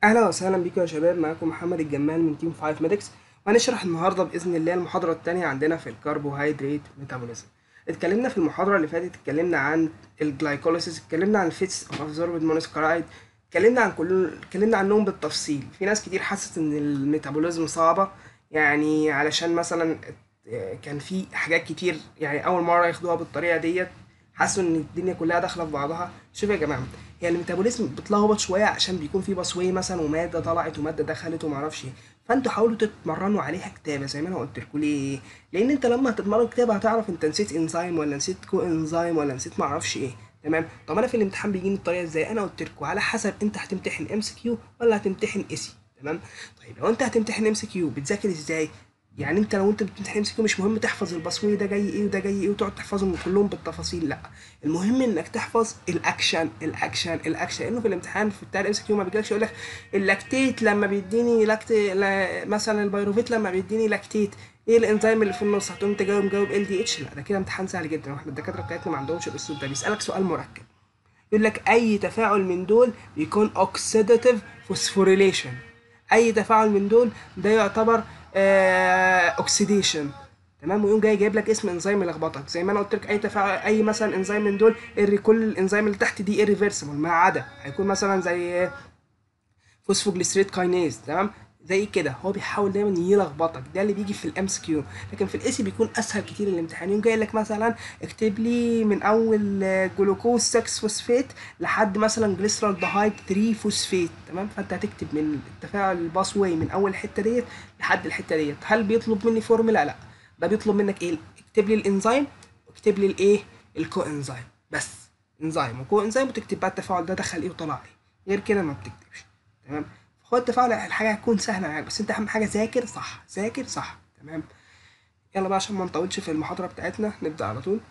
اهلا وسهلا بيكم يا شباب معاكم محمد الجمال من تيم 5 ميدكس وهنشرح النهارده باذن الله المحاضره الثانيه عندنا في الكربوهيدرات ميتابوليزم اتكلمنا في المحاضره اللي فاتت اتكلمنا عن الجلايكوليسيس اتكلمنا عن الفيتس اوف ابزوربد مونوسكرايد اتكلمنا عن كل اتكلمنا عنهم بالتفصيل في ناس كتير حست ان الميتابوليزم صعبه يعني علشان مثلا كان في حاجات كتير يعني اول مره ياخدوها بالطريقه ديت حسوا ان الدنيا كلها داخله في بعضها شوفوا يا جماعه هي يعني الميتابوليزم بتلخبط شويه عشان بيكون في باسواي مثلا وماده طلعت وماده دخلت وما اعرفش ايه فانتوا حاولوا تتمرنوا عليها كتابه زي ما انا قلت لكم ليه لان انت لما هتتمرن كتابه هتعرف انت نسيت انزيم ولا نسيت كو انزيم ولا نسيت ما اعرفش ايه تمام طب انا في الامتحان بيجيني الطريقه ازاي انا قلت لكم على حسب انت هتمتحن ام سي كيو ولا هتمتحن اسي تمام طيب لو انت هتمتحن ام سي كيو بتذاكر ازاي يعني انت لو انت بتمتحن ام سي كيو مش مهم تحفظ الباسوي ده جاي ايه وده جاي ايه وتقعد تحفظهم كلهم بالتفاصيل لا المهم انك تحفظ الاكشن الاكشن الاكشن لانه في الامتحان في بتاع الام سي كيو ما بيجيلكش يقول لك اللاكتيت لما بيديني لاكت مثلا البيروفيت لما بيديني لاكتيت ايه الانزيم اللي في النص هتقوم تجاوب جاوب ال دي اتش لا ده كده امتحان سهل جدا واحنا الدكاتره بتاعتنا ما عندهمش الاسلوب ده بيسالك سؤال مركب يقول لك اي تفاعل من دول بيكون اوكسيداتيف فوسفوريليشن اي تفاعل من دول ده يعتبر اوكسيديشن تمام ويقوم جاي جايب لك اسم انزيم يلخبطك زي ما انا قلت لك اي تفاعل اي مثلا انزيم من دول إري كل الانزيم اللي تحت دي irreversible ما عدا هيكون مثلا زي فوسفوجليسريت كاينيز تمام زي كده هو بيحاول دايما يلخبطك ده اللي بيجي في الام كيو لكن في الاي بيكون اسهل كتير الامتحان يقوم جاي لك مثلا اكتب لي من اول جلوكوز 6 فوسفات لحد مثلا جليسرال دهايد 3 فوسفات تمام فانت هتكتب من التفاعل الباس واي من اول الحته ديت لحد الحته ديت هل بيطلب مني فورمولا لا ده بيطلب منك ايه اكتب لي الانزيم واكتب لي الايه الكو انزيم بس انزيم وكو انزيم وتكتب بقى التفاعل ده دخل ايه وطلع ايه غير كده ما بتكتبش تمام هو التفاعل الحاجه هتكون سهله معاك بس انت اهم حاجه ذاكر صح ذاكر صح تمام يلا بقى عشان ما نطولش في المحاضره بتاعتنا نبدا على طول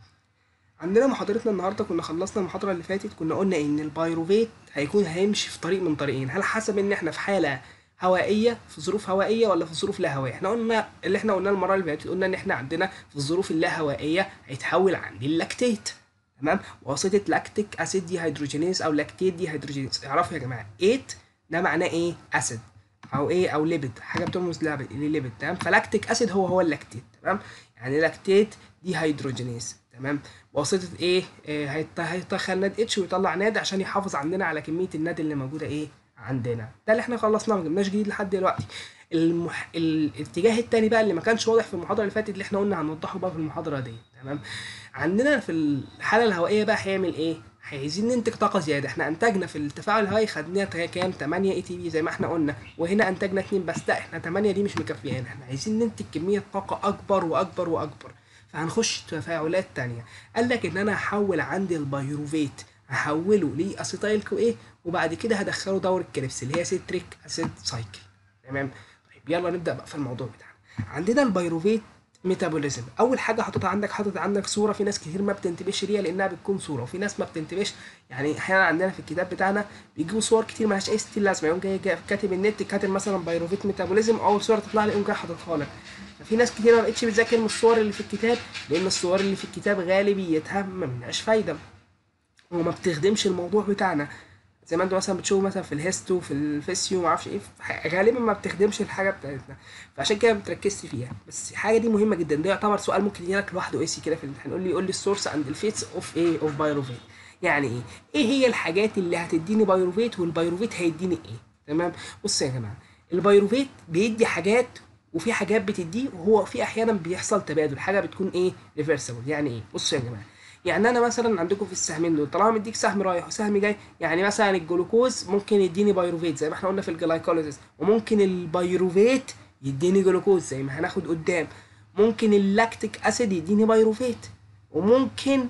عندنا محاضرتنا النهارده كنا خلصنا المحاضره اللي فاتت كنا قلنا ان البايروفيت هيكون هيمشي في طريق من طريقين هل حسب ان احنا في حاله هوائيه في ظروف هوائيه ولا في ظروف لا هوائيه احنا قلنا اللي احنا قلناه المره اللي فاتت قلنا ان احنا عندنا في الظروف اللا هوائيه هيتحول عندي اللاكتيت تمام واسطه لاكتيك اسيد دي هيدروجينيز او لاكتيت دي هيدروجينيز اعرفوا يا جماعه 8 ده معناه ايه اسيد او ايه او ليبيد حاجه بترمز لليبيد تمام فلاكتيك اسيد هو هو اللاكتيت تمام يعني لاكتيت دي هيدروجينيز تمام واسطه ايه, إيه هيتخن ناد اتش ويطلع ناد عشان يحافظ عندنا على كميه الناد اللي موجوده ايه عندنا ده اللي احنا خلصناه ما جبناش جديد لحد دلوقتي المح... الاتجاه التاني بقى اللي ما كانش واضح في المحاضره اللي فاتت اللي احنا قلنا هنوضحه بقى في المحاضره دي تمام عندنا في الحاله الهوائيه بقى هيعمل ايه عايزين ننتج طاقه زياده احنا انتجنا في التفاعل الهوائي خدنا كام 8 اي تي بي زي ما احنا قلنا وهنا انتجنا 2 بس لا احنا 8 دي مش مكفيانا احنا عايزين ننتج كميه طاقه اكبر واكبر واكبر فهنخش تفاعلات تانية قال لك ان انا هحول عندي البيروفيت هحوله لاسيتايل كو ايه وبعد كده هدخله دورة كريبس اللي هي سيتريك اسيد سايكل تمام طيب يلا نبدا بقى في الموضوع بتاعنا عندنا البيروفيت ميتابوليزم اول حاجه حاطط عندك حاطط عندك صوره في ناس كتير ما بتنتبهش ليها لانها بتكون صوره وفي ناس ما بتنتبهش يعني احيانا عندنا في الكتاب بتاعنا بيجيبوا صور كتير مالهاش اي ستيل لازمه يقوم جاي, جاي كاتب النت كاتب مثلا بيروفيت ميتابوليزم اول صوره تطلع لي يقوم جاي حاططها لك ففي ناس كتير ما بقتش بتذاكر من الصور اللي في الكتاب لان الصور اللي في الكتاب غالبيتها ما منهاش فايده وما بتخدمش الموضوع بتاعنا زي ما انتوا مثلا بتشوفوا مثلا في الهيستو في الفيسيو ما اعرفش ايه غالبا ما بتخدمش الحاجه بتاعتنا فعشان كده ما بتركزش فيها بس الحاجه دي مهمه جدا ده يعتبر سؤال ممكن يجي لك لوحده ايسي كده في الامتحان يقول لي يقول لي السورس اند الفيتس اوف ايه اوف بايروفيت يعني ايه ايه هي الحاجات اللي هتديني بايروفيت والبايروفيت هيديني ايه تمام بصوا يا جماعه البايروفيت بيدي حاجات وفي حاجات بتديه وهو في احيانا بيحصل تبادل حاجه بتكون ايه ريفرسبل يعني ايه بصوا يا جماعه يعني انا مثلا عندكم في السهمين دول طالما مديك سهم رايح وسهم جاي يعني مثلا الجلوكوز ممكن يديني بايروفيت زي ما احنا قلنا في الجلايكوليزيس وممكن البايروفيت يديني جلوكوز زي ما هناخد قدام ممكن اللاكتيك اسيد يديني بايروفيت وممكن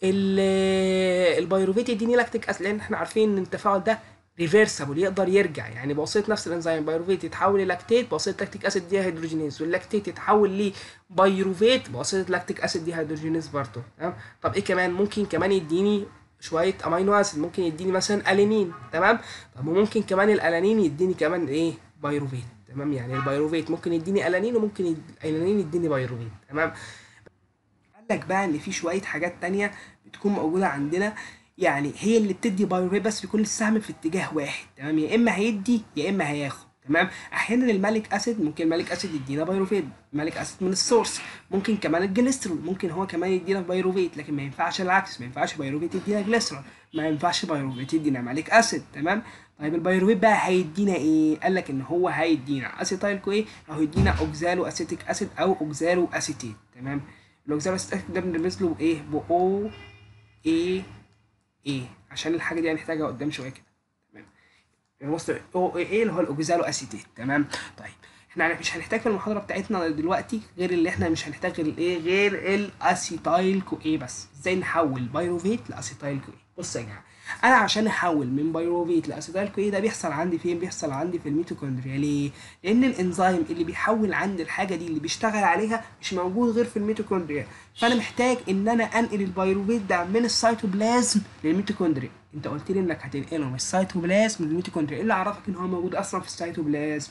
البايروفيت يديني لاكتيك اسيد لان احنا عارفين ان التفاعل ده ريفرسبل يقدر يرجع يعني بواسطه نفس الانزيم بايروفيت يتحول للاكتيت بواسطه لاكتيك اسيد دي هيدروجينيز واللاكتيت يتحول لبايروفيت بواسطه لاكتيك اسيد دي هيدروجينيز برضه تمام طب ايه كمان ممكن كمان يديني شويه امينو اسيد ممكن يديني مثلا الانين تمام طب وممكن كمان الالانين يديني كمان ايه بايروفيت تمام يعني البايروفيت ممكن يديني الانين وممكن يد... الانين يديني بايروفيت تمام قال لك بقى ان في شويه حاجات تانية بتكون موجوده عندنا يعني هي اللي بتدي بايروفيت بس بيكون السهم في اتجاه واحد تمام يا اما هيدي يا اما هياخد تمام احيانا المالك اسيد ممكن المالك اسيد يدينا بايروفيت مالك اسيد من السورس ممكن كمان الجليسترول ممكن هو كمان يدينا بايروفيت لكن ما ينفعش العكس ما ينفعش بايروفيت يدينا جليسترول ما ينفعش بايروفيت يدينا مالك اسيد تمام طيب البايروفيت بقى هيدينا ايه قال لك ان هو هيدينا اسيتايل كو ايه او هيدينا اوكزالو اسيتيك اسيد او اوكزالو اسيتيت تمام الاوكزالو اسيتيك ده بنرمز له بايه باو ايه ايه عشان الحاجه دي هنحتاجها قدام شويه كده تمام الوسط او ايه اللي هو الاوكزالو اسيتيت تمام طيب احنا مش هنحتاج في المحاضره بتاعتنا دلوقتي غير اللي احنا مش هنحتاج غير الايه غير الاسيتايل كو ايه بس ازاي نحول بايروفيت لاسيتايل كو ايه بص يا جماعه انا عشان احول من بايروفيت لاسيتايل كو ايه ده بيحصل عندي فين بيحصل عندي في الميتوكوندريا ليه لان الانزيم اللي بيحول عندي الحاجه دي اللي بيشتغل عليها مش موجود غير في الميتوكوندريا فانا محتاج ان انا انقل البايروفيت ده من السيتوبلازم للميتوكوندريا انت قلت لي انك هتنقله من السيتوبلازم للميتوكوندريا ايه اللي عرفك ان هو موجود اصلا في السيتوبلازم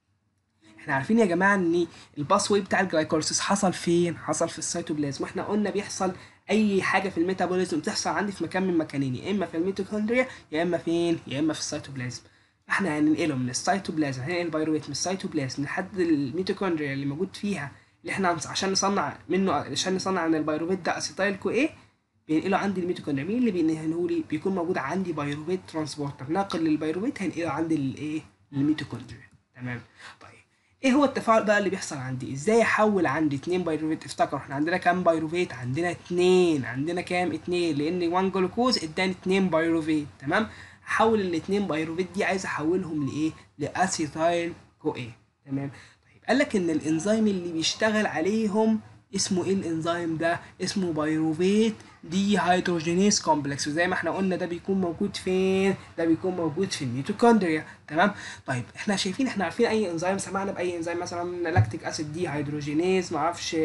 احنا عارفين يا جماعه ان الباس واي بتاع الجلايكوليسيس حصل فين حصل في السيتوبلازم واحنا قلنا بيحصل اي حاجه في الميتابوليزم بتحصل عندي في مكان من مكانين يا اما في الميتوكوندريا يا اما فين يا اما في السيتوبلازم احنا هننقله من السيتوبلازم هننقل البيروفيت من السيتوبلازم لحد الميتوكوندريا اللي موجود فيها اللي احنا عشان نصنع منه عشان نصنع من البيروفيت ده اسيتايل كو ايه بينقله عندي الميتوكوندريا مين اللي بينقله لي بيكون موجود عندي بايروفيت ترانسبورتر ناقل للبيروفيت هنقله عندي الايه الميتوكوندريا تمام طيب ايه هو التفاعل بقى اللي بيحصل عندي ازاي احول عندي اتنين بايروفيت افتكروا احنا عندنا كام بايروفيت عندنا اتنين عندنا كام اتنين لان 1 جلوكوز اداني اتنين بايروفيت تمام احول الاتنين بايروفيت دي عايز احولهم لايه لاسيتايل كو ايه تمام طيب قال لك ان الانزيم اللي بيشتغل عليهم اسمه ايه الانزيم ده اسمه بايروفيت دي هيدروجينيز كومبلكس وزي ما احنا قلنا ده بيكون موجود فين ده بيكون موجود في الميتوكوندريا تمام طيب احنا شايفين احنا عارفين اي انزيم سمعنا باي انزيم مثلا لاكتيك اسيد دي هيدروجينيز معرفش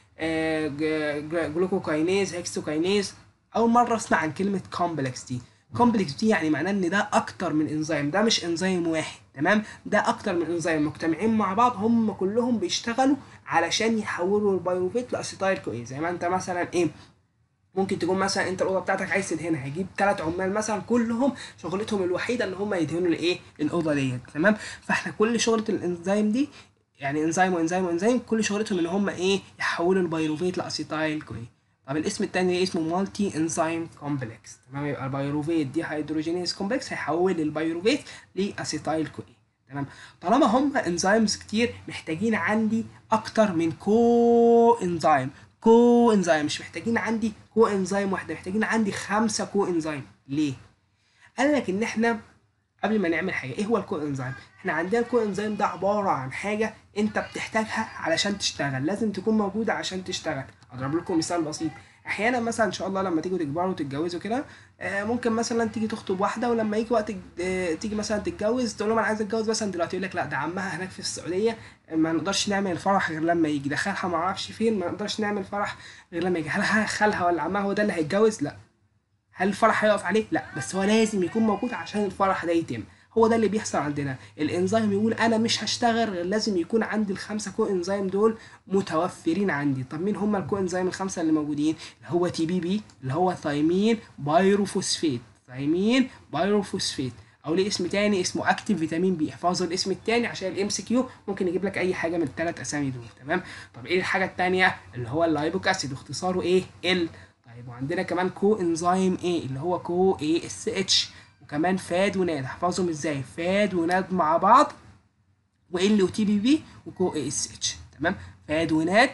آه جلوكوكاينيز هيكسوكاينيز اول مره اسمع عن كلمه كومبلكس دي كومبلكس دي يعني معناه ان ده اكتر من انزيم ده مش انزيم واحد تمام ده اكتر من انزيم مجتمعين مع بعض هم كلهم بيشتغلوا علشان يحولوا البيروفيت لاسيتايل كو ايه زي ما انت مثلا ايه ممكن تكون مثلا انت الاوضه بتاعتك عايز تدهنها هيجيب ثلاث عمال مثلا كلهم شغلتهم الوحيده ان هم يدهنوا الايه الاوضه ديت تمام فاحنا كل شغله الانزيم دي يعني انزيم وانزيم وانزيم كل شغلتهم ان هم ايه يحولوا البيروفيت لاسيتايل كو ايه طب الاسم التاني اسمه مالتي انزيم كومبلكس تمام يبقى البيروفيت دي هيدروجينيز كومبلكس هيحول البيروفيت لاسيتايل كو ايه تمام طالما هم انزيمز كتير محتاجين عندي اكتر من كو انزيم كو انزيم مش محتاجين عندي كو انزيم واحده محتاجين عندي خمسه كو انزيم ليه قال لك ان احنا قبل ما نعمل حاجه ايه هو الكو انزيم احنا عندنا الكو انزيم ده عباره عن حاجه انت بتحتاجها علشان تشتغل لازم تكون موجوده عشان تشتغل اضرب لكم مثال بسيط احيانا مثلا ان شاء الله لما تيجوا تكبروا وتتجوزوا كده آه ممكن مثلا تيجي تخطب واحده ولما يجي وقت آه تيجي مثلا تتجوز تقول لهم انا عايز اتجوز مثلا دلوقتي يقول لك لا ده عمها هناك في السعوديه ما نقدرش نعمل الفرح غير لما يجي ده خالها ما اعرفش فين ما نقدرش نعمل فرح غير لما يجي هل خالها ولا عمها هو ده اللي هيتجوز لا هل الفرح هيقف عليه لا بس هو لازم يكون موجود عشان الفرح ده يتم هو ده اللي بيحصل عندنا الانزيم يقول انا مش هشتغل غير لازم يكون عندي الخمسه كو انزيم دول متوفرين عندي طب مين هم الكو انزيم الخمسه اللي موجودين اللي هو تي بي بي اللي هو ثايمين بايروفوسفيت ثايمين بايروفوسفيت او ليه اسم تاني اسمه اكتيف فيتامين بي احفظوا الاسم التاني عشان الام سي كيو ممكن يجيب لك اي حاجه من الثلاث اسامي دول تمام طب ايه الحاجه التانيه اللي هو اللايبوك اسيد واختصاره ايه ال طيب وعندنا كمان كو انزيم ايه اللي هو كو اي اس اتش وكمان فاد وناد احفظهم ازاي فاد وناد مع بعض وال وتي بي بي وكو اي اس اتش تمام فاد وناد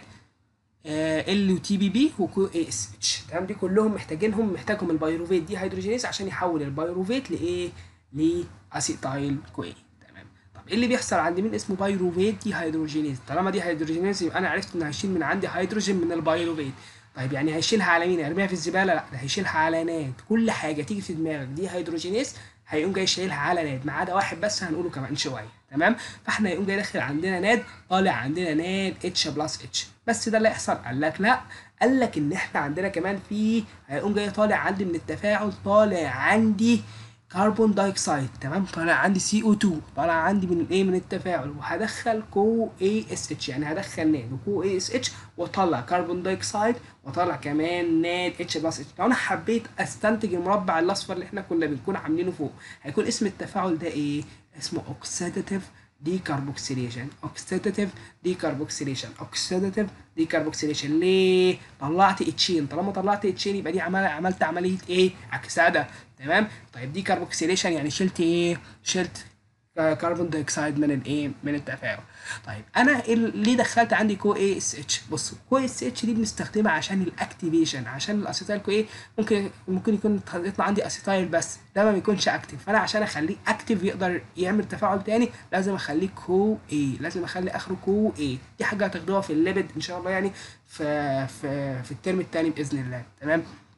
ال وتي بي بي وكو اي اس اتش تمام دي كلهم محتاجينهم محتاجهم البيروفيت دي هيدروجينيز عشان يحول البيروفيت لايه لاسيتايل كو اي تمام طب ايه اللي بيحصل عند مين اسمه بايروفيت دي هيدروجينيز طالما دي هيدروجينيز يبقى انا عرفت ان هيشيل من عندي هيدروجين من البيروفيت طيب يعني هيشيلها على مين يرميها في الزباله لا ده هيشيلها على ناد كل حاجه تيجي في دماغك دي هيدروجينيز هيقوم جاي شايلها على ناد ما عدا واحد بس هنقوله كمان شويه تمام فاحنا هيقوم جاي داخل عندنا ناد طالع عندنا ناد اتش بلس اتش بس ده اللي هيحصل قال لك لا قال لك ان احنا عندنا كمان في هيقوم جاي طالع عندي من التفاعل طالع عندي كربون دايوكسيد تمام طالع عندي سي او 2 طالع عندي من الايه من التفاعل وهدخل كو اي اس اتش يعني هدخل ناد وكو اي اس اتش واطلع كربون دايوكسيد واطلع كمان ناد اتش بلس اتش لو انا حبيت استنتج المربع الاصفر اللي احنا كنا بنكون عاملينه فوق هيكون اسم التفاعل ده ايه اسمه اوكسيداتيف ديكربوكسيليشن اوكسيداتيف ديكربوكسيليشن اوكسيداتيف ديكربوكسيليشن ليه طلعت اتشين طالما طلعت اتشين يبقى دي عمل عملت عمليه ايه اكسده تمام طيب ديكربوكسيليشن يعني شلت ايه شلت كربون دايوكسيد من الايه من التفاعل طيب انا ليه دخلت عندي كو اي اس اتش بصوا كو اس اتش دي بنستخدمها عشان الاكتيفيشن عشان الاسيتايل كو ايه ممكن ممكن يكون يطلع عندي اسيتايل بس ده ما بيكونش اكتيف فانا عشان اخليه اكتيف يقدر يعمل تفاعل تاني لازم اخليه كو اي لازم اخلي اخره كو اي دي حاجه هتاخدوها في الليبيد ان شاء الله يعني في في في الترم الثاني باذن الله تمام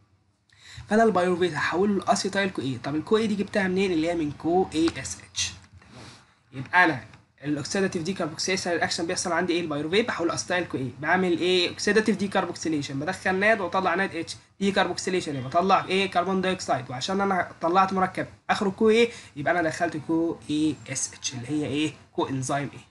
فانا البايروفيت هحوله لاسيتايل كو اي طب الكو اي دي جبتها منين اللي هي من كو اي اس اتش يبقى انا الاكسيداتيف دي كاربوكسيليشن الاكشن بيحصل عندي ايه البايروفيت بحول اسيتايل كو ايه بعمل ايه اوكسيداتيف دي كاربوكسيليشن بدخل ناد واطلع ناد اتش دي كاربوكسيليشن يبقى بطلع ايه كربون دايوكسيد وعشان انا طلعت مركب اخره كو ايه يبقى انا دخلت كو اي اس اتش اللي هي ايه كو انزيم ايه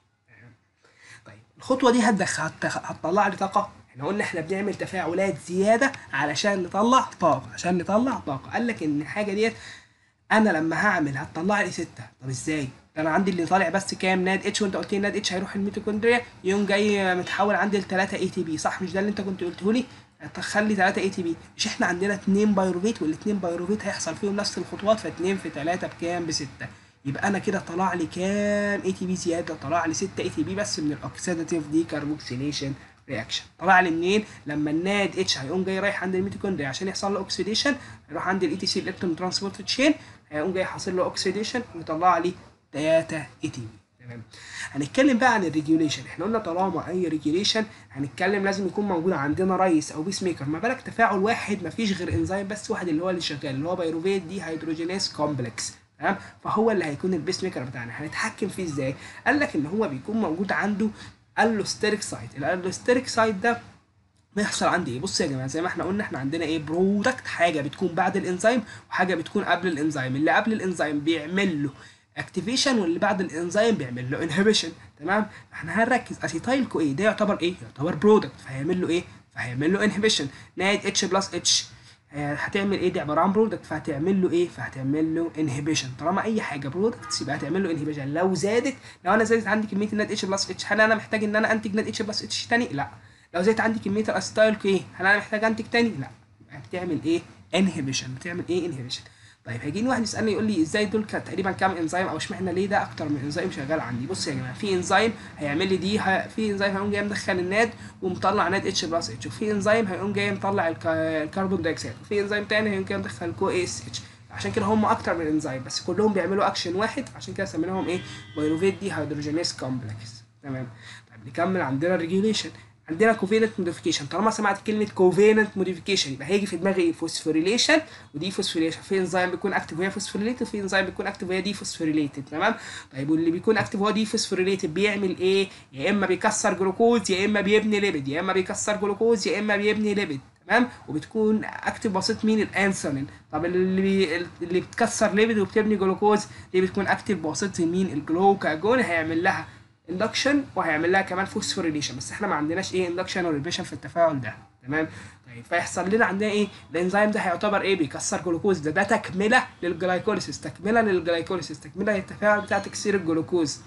طيب الخطوه دي هتدخل هتطلع لي طاقه احنا قلنا احنا بنعمل تفاعلات زياده علشان نطلع طاقه عشان نطلع طاقه قال لك ان الحاجه ديت انا لما هعمل هتطلع لي 6 طب ازاي انا عندي اللي طالع بس كام ناد اتش وانت قلت لي ناد اتش هيروح الميتوكوندريا يوم جاي متحول عندي ل 3 اي تي بي صح مش ده اللي انت كنت قلته لي تخلي 3 اي تي بي مش احنا عندنا 2 بايروفيت والاثنين بايروفيت هيحصل فيهم نفس الخطوات ف2 في 3 بكام ب 6 يبقى انا كده طلع لي كام اي تي بي زياده طلع لي 6 اي تي بي بس من الاوكسيداتيف دي كاربوكسيليشن رياكشن طلع لي منين لما الناد اتش هيقوم جاي رايح عند الميتوكوندريا عشان يحصل له اوكسيديشن هيروح عند الاي تي سي الالكترون ترانسبورت تشين هيقوم جاي حاصل له اوكسيديشن ويطلع لي 3 اي تي بي تمام هنتكلم بقى عن الريجوليشن احنا قلنا طالما اي ريجوليشن هنتكلم لازم يكون موجود عندنا ريس او بيس ميكر ما بالك تفاعل واحد ما فيش غير انزيم بس واحد اللي هو اللي شغال اللي هو بايروفيت دي هيدروجينيز كومبلكس تمام فهو اللي هيكون البيس ميكر بتاعنا هنتحكم فيه ازاي قال لك ان هو بيكون موجود عنده الوستيريك سايت الالوستيريك سايت ده بيحصل عندي ايه بصوا يا جماعه زي ما احنا قلنا احنا عندنا ايه برودكت حاجه بتكون بعد الانزيم وحاجه بتكون قبل الانزيم اللي قبل الانزيم بيعمل له اكتيفيشن واللي بعد الانزيم بيعمل له انهبيشن تمام احنا هنركز اسيتايل كو ايه ده يعتبر ايه يعتبر برودكت فهيعمل له ايه فهيعمل له انهبيشن ناد اتش بلس اتش هتعمل ايه دي عباره عن برودكت فهتعمل له ايه فهتعمل له انهبيشن طالما اي حاجه برودكت يبقى هتعمل له انهبيشن لو زادت لو انا زادت عندي كميه الناد اتش بلس اتش هل انا محتاج ان انا انتج ناد اتش بلس اتش تاني لا لو زادت عندي كميه الاسيتايل كو ايه هل انا محتاج انتج تاني لا يبقى بتعمل ايه انهبيشن بتعمل ايه انهبيشن طيب هيجيني واحد يسالني يقول لي ازاي دول كان تقريبا كام انزيم او اشمعنى ليه ده اكتر من انزيم شغال عندي بص يا جماعه في انزيم هيعمل لي دي ه... في انزيم هيقوم جاي مدخل الناد ومطلع ناد اتش بلس اتش وفي انزيم هيقوم جاي مطلع الك... الكربون دايوكسيد وفي انزيم تاني هيقوم جاي مدخل كو اس اتش عشان كده هم اكتر من انزيم بس كلهم بيعملوا اكشن واحد عشان كده سميناهم ايه بايروفيت دي هيدروجينيز كومبلكس تمام طيب نكمل عندنا الريجوليشن عندنا كوفيننت موديفيكيشن طالما سمعت كلمه كوفيننت موديفيكيشن يبقى هيجي في دماغي فوسفوريليشن ودي فوسفوريليشن في انزيم بيكون اكتف وهي فوسفوريليتد وفي انزيم بيكون اكتف وهي دي فوسفوريليتد تمام طيب واللي بيكون اكتف هو دي فوسفوريليتد بيعمل ايه يا اما بيكسر جلوكوز يا اما بيبني ليبيد يا اما بيكسر جلوكوز يا اما بيبني ليبيد تمام وبتكون اكتف بسيط مين الانسولين طب اللي بي... اللي بتكسر ليبيد وبتبني جلوكوز دي بتكون اكتف بسيط مين الجلوكاجون هيعمل لها اندكشن وهيعمل لها كمان فوسفوريليشن بس احنا ما عندناش ايه اندكشن وريبيشن في التفاعل ده تمام طيب فيحصل لنا عندنا ايه الانزيم ده هيعتبر ايه بيكسر جلوكوز ده ده تكمله للجلايكوليسيس تكمله للجلايكوليسيس تكمله للتفاعل بتاع تكسير الجلوكوز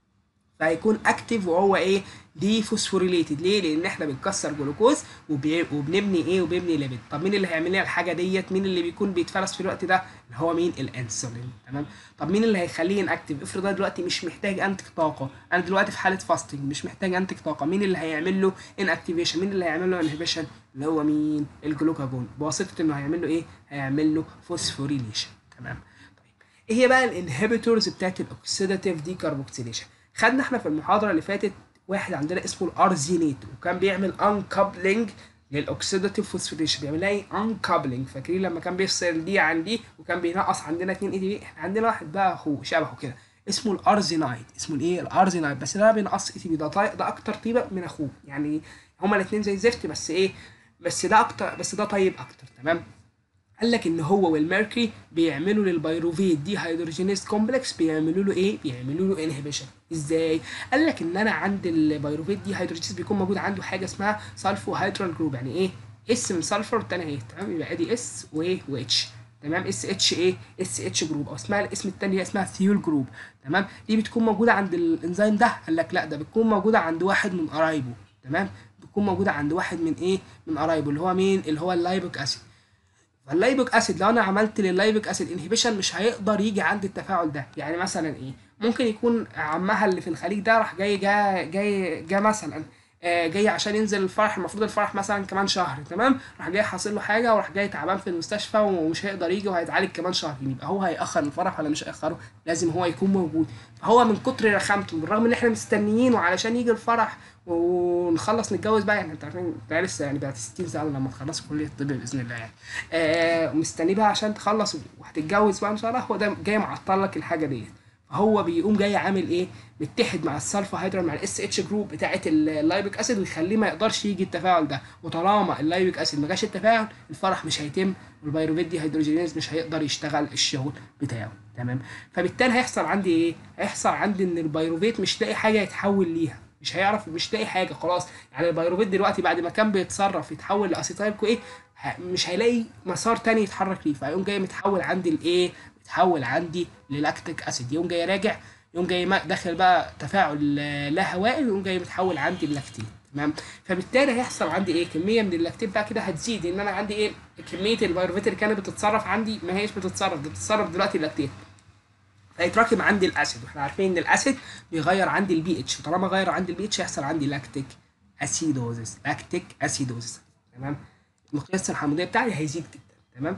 فهيكون اكتف وهو ايه دي فوسفوريليتد ليه لان احنا بنكسر جلوكوز وبي... وبنبني ايه وبنبني ليبيد طب مين اللي هيعمل لنا الحاجه ديت مين اللي بيكون بيتفرز في الوقت ده اللي هو مين الانسولين تمام طب مين اللي هيخليه انكتف افرض انا دلوقتي مش محتاج انتج طاقه انا دلوقتي في حاله فاستنج مش محتاج انتج طاقه مين اللي هيعمل له ان اكتيفيشن مين اللي هيعمل له انهبيشن اللي هو مين الجلوكاجون بواسطه انه هيعمل له ايه هيعمل له فوسفوريليشن تمام طيب ايه هي بقى الانهبيتورز بتاعت الاوكسيداتيف دي كاربوكسيليشن خدنا احنا في المحاضره اللي فاتت واحد عندنا اسمه الارزينيت وكان بيعمل انكابلنج للاوكسيداتيف فوسفوريليشن بيعمل لها ايه انكابلنج فاكرين لما كان بيفصل دي عن دي وكان بينقص عندنا 2 اي دي بي احنا عندنا واحد بقى اخوه شبهه كده اسمه الارزينايد اسمه الايه الارزينايد بس ده بينقص اي تي بي ده طي... ده اكتر طيبه من اخوه يعني هما الاثنين زي الزفت بس ايه بس ده اكتر بس ده طيب اكتر تمام قال لك ان هو والميركوري بيعملوا للبيروفيت دي هيدروجينيز كومبلكس بيعملوا له ايه بيعملوا له انهبيشن ازاي قال لك ان انا عند البيروفيت دي هيدروجينيز بيكون موجود عنده حاجه اسمها سلفو هيدرال جروب يعني ايه اس من سلفر والتاني اهي تمام يبقى ادي اس وايه واتش تمام اس اتش ايه اس اتش جروب او اسمها الاسم التاني هي اسمها ثيول جروب تمام دي بتكون موجوده عند الانزيم ده قال لك لا ده بتكون موجوده عند واحد من قرايبه تمام بتكون موجوده عند واحد من ايه من قرايبه اللي هو مين اللي هو اللايبوك اسيد فاللايبوك اسيد لو انا عملت لللايبوك اسيد انهبيشن مش هيقدر يجي عند التفاعل ده يعني مثلا ايه ممكن يكون عمها اللي في الخليج ده راح جاي جا جاي جا مثلا آه، جاي عشان ينزل الفرح المفروض الفرح مثلا كمان شهر تمام راح جاي حاصل له حاجه وراح جاي تعبان في المستشفى ومش هيقدر يجي وهيتعالج كمان شهرين يبقى هو هيأخر الفرح ولا مش هيأخره لازم هو يكون موجود فهو من كتر رخامته بالرغم ان احنا مستنيين وعلشان يجي الفرح ونخلص نتجوز بقى يعني انت عارفين انت لسه يعني بعد 60 سنه لما تخلص كليه الطب باذن الله يعني آه مستني بقى عشان تخلص وهتتجوز بقى ان شاء الله هو ده جاي معطل لك الحاجه ديت فهو بيقوم جاي عامل ايه متحد مع السلفا هيدرال مع الاس اتش جروب بتاعه اللايبيك اسيد ويخليه ما يقدرش يجي التفاعل ده وطالما اللايبيك اسيد ما جاش التفاعل الفرح مش هيتم والبيروفيت دي هيدروجينيز مش هيقدر يشتغل الشغل بتاعه تمام فبالتالي هيحصل عندي ايه هيحصل عندي ان البيروفيت مش لاقي حاجه يتحول ليها مش هيعرف مش لاقي حاجه خلاص يعني البيروفيت دلوقتي بعد ما كان بيتصرف يتحول لاسيتايل كو ايه ه- مش هيلاقي مسار تاني يتحرك ليه فهيقوم جاي متحول عندي لايه متحول عندي للاكتيك اسيد يقوم جاي راجع يقوم جاي ما- داخل بقى تفاعل آه، لا هوائي ويقوم جاي متحول عندي اللاكتين تمام فبالتالي هيحصل عندي ايه كميه من اللاكتين بقى كده هتزيد ان انا عندي ايه كميه البيروفيت اللي كانت بتتصرف عندي ما هيش بتتصرف ده بتتصرف دلوقتي اللاكتين فيتراكم عندي الاسيد واحنا عارفين ان الاسيد بيغير عندي البي اتش وطالما غير عندي البي اتش هيحصل عندي لاكتيك اسيدوزس لاكتيك اسيدوزس تمام المقياس الحمضيه بتاعي هيزيد جدا تمام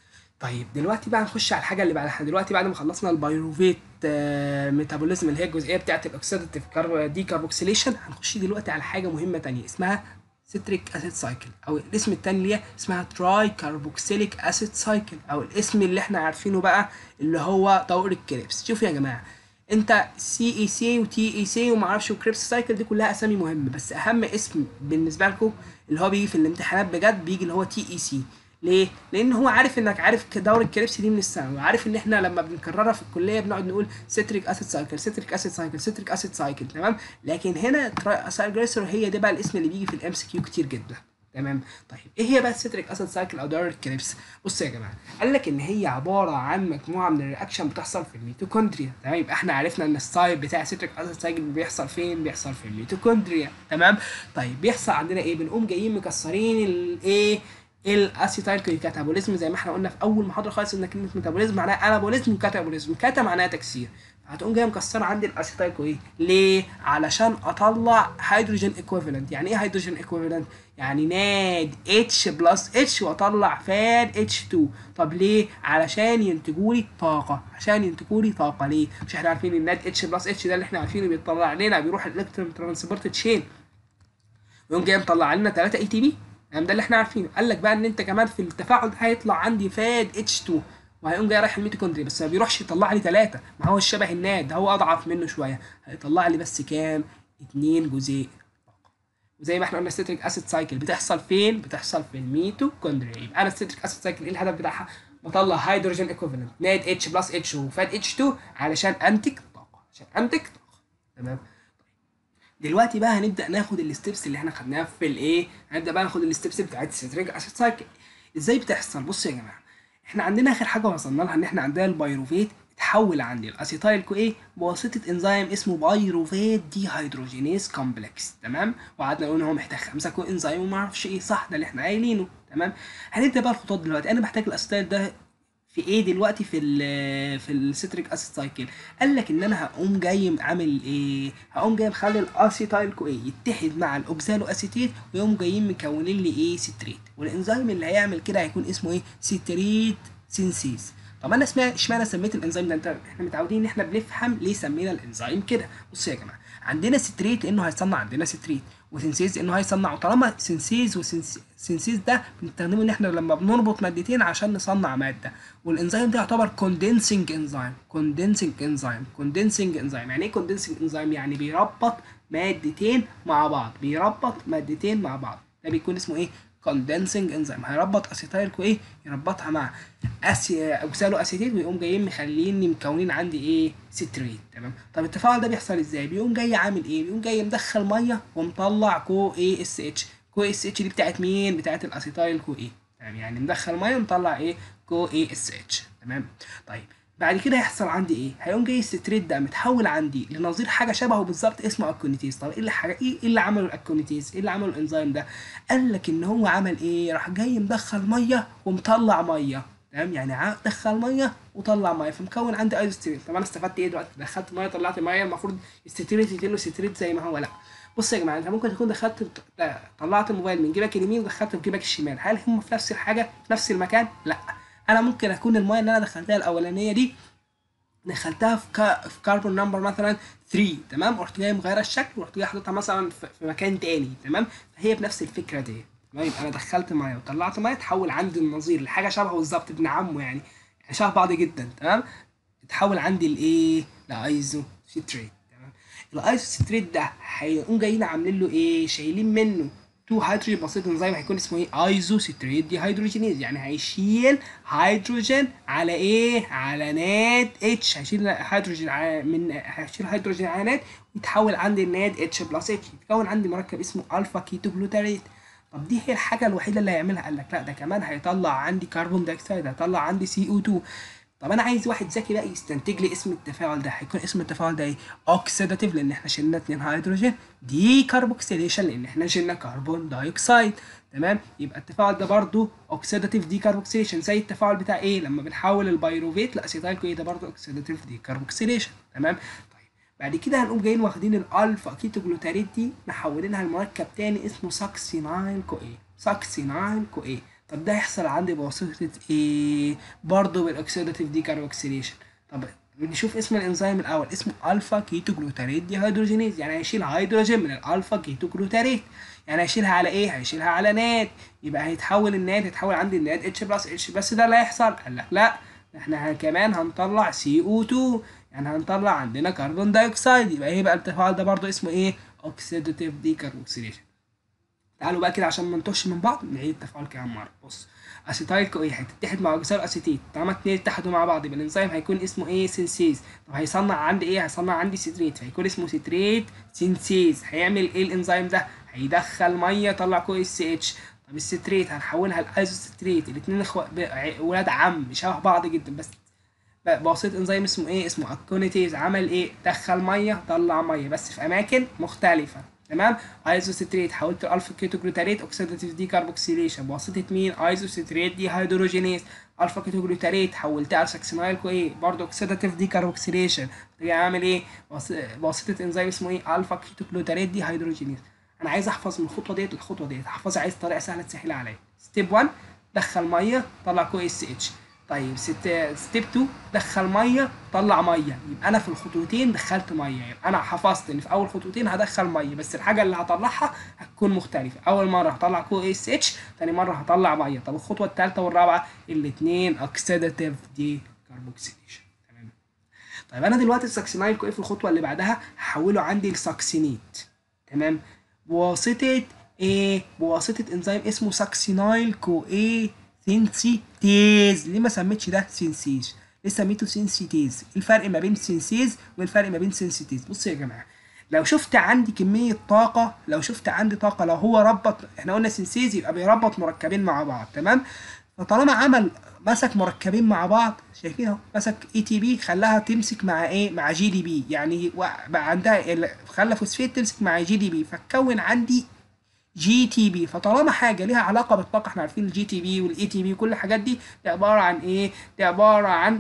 طيب دلوقتي بقى نخش على الحاجه اللي بعدها دلوقتي بعد ما خلصنا البيروفيت آه، ميتابوليزم اللي هي الجزئيه بتاعه الاكسيداتيف دي كاربوكسيليشن هنخش دلوقتي على حاجه مهمه تانية اسمها سيتريك اسيد سايكل او الاسم التاني ليها اسمها تراي كاربوكسيليك اسيد سايكل او الاسم اللي احنا عارفينه بقى اللي هو دورة كريبس شوفوا يا جماعه انت سي اي سي وتي اي سي وما اعرفش وكريبس سايكل دي كلها اسامي مهمه بس اهم اسم بالنسبه لكم اللي هو بيجي في الامتحانات بجد بيجي اللي هو تي اي سي ليه؟ لان هو عارف انك عارف ك- دورة كريبس دي من الثانوي وعارف ان احنا لما بنكررها في الكليه بنقعد نقول سيتريك اسيد سايكل سيتريك اسيد سايكل سيتريك اسيد سايكل تمام لكن هنا تراي اسيد جليسرول هي دي بقى الاسم اللي بيجي في الام سي كيو كتير جدا تمام طيب ايه هي بقى السيتريك اسيد سايكل او دورة كريبس بصوا يا جماعه قال لك ان هي عباره عن مجموعه من الرياكشن بتحصل في الميتوكوندريا تمام يبقى احنا عرفنا ان السايب بتاع السيتريك اسيد سايكل بيحصل فين بيحصل في الميتوكوندريا تمام طيب بيحصل عندنا ايه بنقوم جايين مكسرين الايه الاسيتايل كاتابوليزم زي ما احنا قلنا في اول محاضره خالص ان كلمه ميتابوليزم معناها انابوليزم وكاتابوليزم كاتا معناها تكسير هتقوم جايه مكسره عندي الاسيتايل ايه ليه علشان اطلع هيدروجين ايكويفالنت يعني ايه هيدروجين ايكويفالنت يعني ناد اتش بلس اتش واطلع فاد اتش 2 طب ليه علشان ينتجوا لي طاقه عشان ينتجوا لي طاقه ليه مش احنا عارفين الناد اتش بلس اتش ده اللي احنا عارفينه بيطلع لنا بيروح الالكترون ترانسبورت تشين ويقوم جاي مطلع لنا 3 اي تي بي تمام ده اللي احنا عارفينه قال لك بقى ان انت كمان في التفاعل ده هيطلع عندي فاد اتش 2 وهيقوم جاي رايح الميتوكوندريا بس ما بيروحش يطلع لي 3 ما هو الشبه الناد ده هو اضعف منه شويه هيطلع لي بس كام 2 جزيء وزي ما احنا قلنا السيتريك اسيد سايكل بتحصل فين بتحصل في الميتوكوندريا يبقى انا السيتريك اسيد سايكل ايه الهدف بتاعها بطلع هيدروجين ايكوفالنت ناد اتش بلس اتش وفاد اتش 2 علشان انتج طاقه عشان انتج طاقه تمام دلوقتي بقى هنبدا ناخد الستبس اللي احنا خدناها في الايه هنبدا بقى ناخد الستبس بتاعت السيتريك اسيد سايكل ازاي بتحصل بصوا يا جماعه احنا عندنا اخر حاجه وصلنا لها ان احنا عندنا البيروفيت اتحول عندي الاسيتايل كو ايه بواسطه انزيم اسمه بايروفيت دي هيدروجينيز كومبلكس تمام وقعدنا نقول ان هو محتاج خمسه كو انزيم وما اعرفش ايه صح ده اللي احنا قايلينه تمام هنبدا بقى الخطوات دلوقتي انا محتاج الاسيتايل ده في ايه دلوقتي في ال في السيتريك اسيد سايكل قال لك ان انا هقوم جاي عامل ايه هقوم جاي مخلي الاسيتايل كو ايه يتحد مع الاوكسالو اسيتيت ويقوم جايين مكونين لي ايه ستريت والانزيم اللي هيعمل كده هيكون اسمه ايه ستريت سينسيز طب انا اسمع اشمعنى سميت الانزيم ده انت احنا متعودين ان احنا بنفهم ليه سمينا الانزيم كده بصوا يا جماعه عندنا ستريت لانه هيصنع عندنا ستريت وسنسيز انه هيصنع وطالما سنسيز وسنسيز ده بنستخدمه ان احنا لما بنربط مادتين عشان نصنع ماده والانزيم ده يعتبر كوندنسنج انزيم كوندنسنج انزيم كوندنسنج انزيم يعني ايه كوندنسنج انزيم يعني بيربط مادتين مع بعض بيربط مادتين مع بعض ده بيكون اسمه ايه كوندنسنج انزيم هيربط اسيتايل كو ايه يربطها مع اسي اوكسالو اسيتيت ويقوم جايين مخليني مكونين عندي ايه ستريت تمام طب التفاعل ده بيحصل ازاي بيقوم جاي عامل ايه بيقوم جاي مدخل ميه ومطلع كو اي اس اتش كو اس اتش دي بتاعت مين بتاعت الاسيتايل كو ايه تمام يعني مدخل ميه ومطلع ايه كو اي اس اتش تمام طيب بعد كده هيحصل عندي ايه هيقوم جاي الستريت ده متحول عندي لنظير حاجه شبهه بالظبط اسمه اكونيتيز طب ايه اللي حاجه ايه إيه اللي عمله الاكونيتيز ايه اللي عمله الانزيم ده قال لك ان هو عمل ايه راح جاي مدخل ميه ومطلع ميه تمام يعني ع- دخل ميه وطلع ميه فمكون عندي ايزوستريت طب انا استفدت ايه دلوقتي دخلت ميه طلعت ميه المفروض الستريت يتنه ستريت زي ما هو لا بص يا جماعه انت ممكن تكون دخلت طلعت الموبايل من جيبك اليمين ودخلته في جيبك الشمال هل هم في نفس الحاجه في نفس المكان لا انا ممكن اكون الميه اللي انا دخلتها الاولانيه دي دخلتها في كا... في كاربون نمبر مثلا 3 تمام ورحت جاي مغيره الشكل ورحت جاي حاططها مثلا في... في مكان تاني تمام فهي بنفس الفكره دي تمام يبقى انا دخلت ميه وطلعت ميه تحول عندي النظير لحاجه شبهه بالظبط ابن عمه يعني يعني شبه بعض جدا تمام تحول عندي لايه لايزو سيتريت تمام الايزو سيتريت ده هيقوم جايين عاملين له ايه شايلين منه تو هيدروجين بسيط انزيم هيكون اسمه ايه ايزو سيتريت دي هيدروجينيز يعني هيشيل هيدروجين على ايه على ناد اتش هيشيل هيدروجين على من هيشيل هيدروجين على ناد ويتحول عندي الناد اتش بلس اتش يتكون عندي مركب اسمه الفا كيتو جلوتاريت طب دي هي الحاجه الوحيده اللي هيعملها قال لك لا ده كمان هيطلع عندي كربون دايوكسيد هيطلع عندي سي او 2 طب انا عايز واحد ذكي بقى يستنتج لي اسم التفاعل ده هيكون اسم التفاعل ده ايه اوكسيداتيف لان احنا شلنا اتنين هيدروجين دي كاربوكسيليشن لان احنا شلنا كربون دايوكسيد تمام يبقى التفاعل ده برضو اوكسيداتيف دي كاربوكسيليشن زي التفاعل بتاع ايه لما بنحول البيروفيت لاسيتايل كو ايه ده برضو اوكسيداتيف دي كاربوكسيليشن تمام طيب بعد كده هنقوم جايين واخدين الالفا كيتو جلوتاريت دي محولينها لمركب تاني اسمه ساكسينايل كو ايه ساكسينايل كو ايه طب ده يحصل عندي بواسطة ايه؟ برضه بالاكسيداتيف دي كاربوكسيليشن طب نشوف اسم الانزيم الاول اسمه الفا كيتو جلوتاريت دي هيدروجينيز يعني هيشيل هيدروجين من الالفا كيتو جلوتاريت يعني هيشيلها على ايه؟ هيشيلها على ناد يبقى هيتحول الناد هيتحول عندي الناد اتش بلس اتش بس ده اللي هيحصل قال لك لا احنا ه- كمان هنطلع سي او 2 يعني هنطلع عندنا كربون دايوكسيد يبقى ايه بقى التفاعل ده برضه اسمه ايه؟ اوكسيداتيف دي كاربوكسيليشن تعالوا بقى كده عشان ما نتوهش من بعض نعيد التفاعل كده مره بص اسيتايل كو ايه هتتحد مع اوكسال اسيتيت طالما اتنين اتحدوا مع بعض يبقى الانزيم هيكون اسمه ايه سينسيز طب هيصنع عندي ايه هيصنع عندي سيتريت فهيكون اسمه سيتريت سينسيز هيعمل ايه الانزيم ده هيدخل ميه يطلع كو اس اتش طب السيتريت هنحولها لايزو سيتريت الاثنين اخوات ولاد عم شبه بعض جدا بس بواسطة انزيم اسمه ايه اسمه اكونيتيز عمل ايه دخل ميه طلع ميه بس في اماكن مختلفه تمام ايزوسيتريت حولت الالفا كيتو جلوتاريت اوكسيداتيف دي كاربوكسيليشن بواسطه مين ايزوسيتريت دي هيدروجينيز الفا كيتو جلوتاريت حولتها لساكسينايل كو ايه برضه اوكسيداتيف دي كاربوكسيليشن تيجي عامل ايه بواسطه بواسطة انزيم اسمه ايه الفا كيتو جلوتاريت دي هيدروجينيز انا عايز احفظ من الخطوه ديت للخطوه ديت احفظها عايز طريقه سهله تسهلها عليا ستيب 1 دخل ميه طلع كو اس اتش طيب ست ستيب 2 دخل ميه طلع ميه يبقى انا في الخطوتين دخلت ميه يبقى انا حفظت ان في اول خطوتين هدخل ميه بس الحاجه اللي هطلعها هتكون مختلفه اول مره هطلع كو اس اتش تاني مره هطلع ميه طب الخطوه الثالثه والرابعه الاثنين اوكسيداتيف دي كاربوكسيليشن تمام طيب انا دلوقتي الساكسينايل كو ايه في الخطوه اللي بعدها هحوله عندي لساكسينيت تمام بواسطه ايه بواسطه انزيم اسمه ساكسينايل كو ايه سينسيتيز ليه ما سميتش ده سينسيز ليه سميته سينسيتيز الفرق ما بين سينسيز والفرق ما بين سينسيتيز بصوا يا جماعه لو شفت عندي كميه طاقه لو شفت عندي طاقه لو هو ربط احنا قلنا سينسيز يبقى بيربط مركبين مع بعض تمام فطالما عمل مسك مركبين مع بعض شايفين اهو مسك اي تي بي خلاها تمسك مع ايه مع جي دي بي يعني بقى عندها ال- خلى فوسفيت تمسك مع جي دي بي فتكون عندي جي تي بي فطالما حاجه ليها علاقه بالطاقه احنا عارفين الجي تي بي والاي تي بي وكل الحاجات دي دي عباره عن ايه دي عباره عن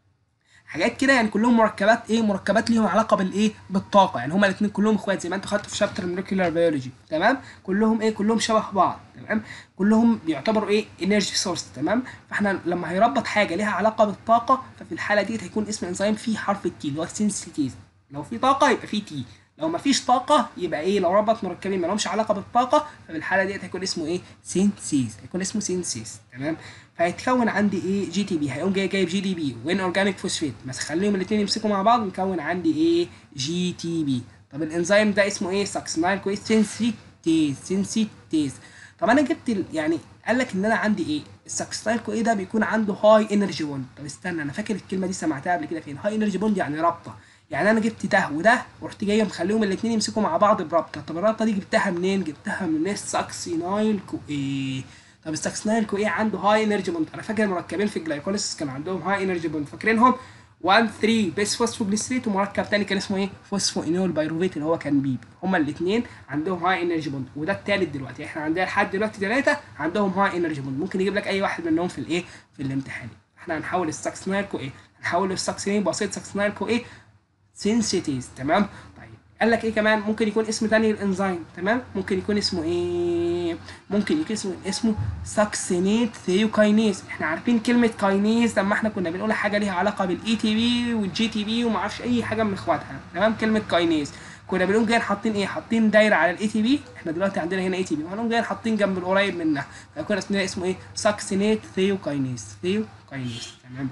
حاجات كده يعني كلهم مركبات ايه مركبات ليهم علاقه بالايه بالطاقه يعني هما الاثنين كلهم اخوات زي ما انتوا خدتوا في شابتر المولكيولار بيولوجي تمام كلهم ايه كلهم شبه بعض تمام كلهم بيعتبروا ايه انرجي سورس تمام فاحنا لما هيربط حاجه ليها علاقه بالطاقه ففي الحاله دي هيكون اسم الانزيم فيه حرف التي اللي هو سنسيتيز لو في طاقه يبقى في تي لو مفيش طاقة يبقى ايه لو ربط مركبين ما لهمش علاقة بالطاقة ففي الحالة ديت هيكون اسمه ايه سينسيز هيكون اسمه سينسيز تمام فهيتكون عندي ايه جي تي بي هيقوم جاي جايب جي دي بي وين اورجانيك فوسفيت بس خليهم الاثنين يمسكوا مع بعض ونكون عندي ايه جي تي بي طب الانزيم ده اسمه ايه ساكسنايل كويس سينسيتيز سينسيتيز طب انا جبت ال... يعني قال لك ان انا عندي ايه الساكستايل كو ايه ده بيكون عنده هاي انرجي بوند طب استنى انا فاكر الكلمه دي سمعتها قبل كده فين هاي انرجي بوند يعني رابطه يعني انا جبت ده وده ورحت جاي مخليهم الاثنين يمسكوا مع بعض برابطه طب الرابطه دي جبتها منين جبتها من الساكسينايل كو ايه طب الساكسينايل كو ايه عنده هاي انرجي بوند انا فاكر المركبين في الجلايكوليسيس كان عندهم هاي انرجي بوند فاكرينهم 1 3 بيس فوسفوجليسريت ومركب تاني كان اسمه ايه فوسفو انول بايروفيت اللي هو كان بيب هما الاثنين عندهم هاي انرجي بوند وده الثالث دلوقتي احنا عندنا لحد دلوقتي ثلاثه عندهم هاي انرجي بوند ممكن يجيب لك اي واحد منهم في الايه في الامتحان احنا هنحول الساكسينايل كو ايه هنحول الساكسينين بسيط ساكسينايل كو ايه سينسيتيز تمام طيب قال لك ايه كمان ممكن يكون اسم تاني للانزيم تمام ممكن يكون اسمه ايه ممكن يكون اسمه اسمه ساكسينيت ثيوكاينيز احنا عارفين كلمه كاينيز لما احنا كنا بنقول حاجه ليها علاقه بالاي تي بي والجي تي بي وما اعرفش اي حاجه من اخواتها تمام كلمه كاينيز كنا بنقوم جايين حاطين ايه حاطين دايره على الاي تي بي احنا دلوقتي عندنا هنا اي تي بي وهنقوم جايين حاطين جنب القريب منها فيكون اسمه اسمه ايه ساكسينيت ثيوكاينيز ثيوكاينيز تمام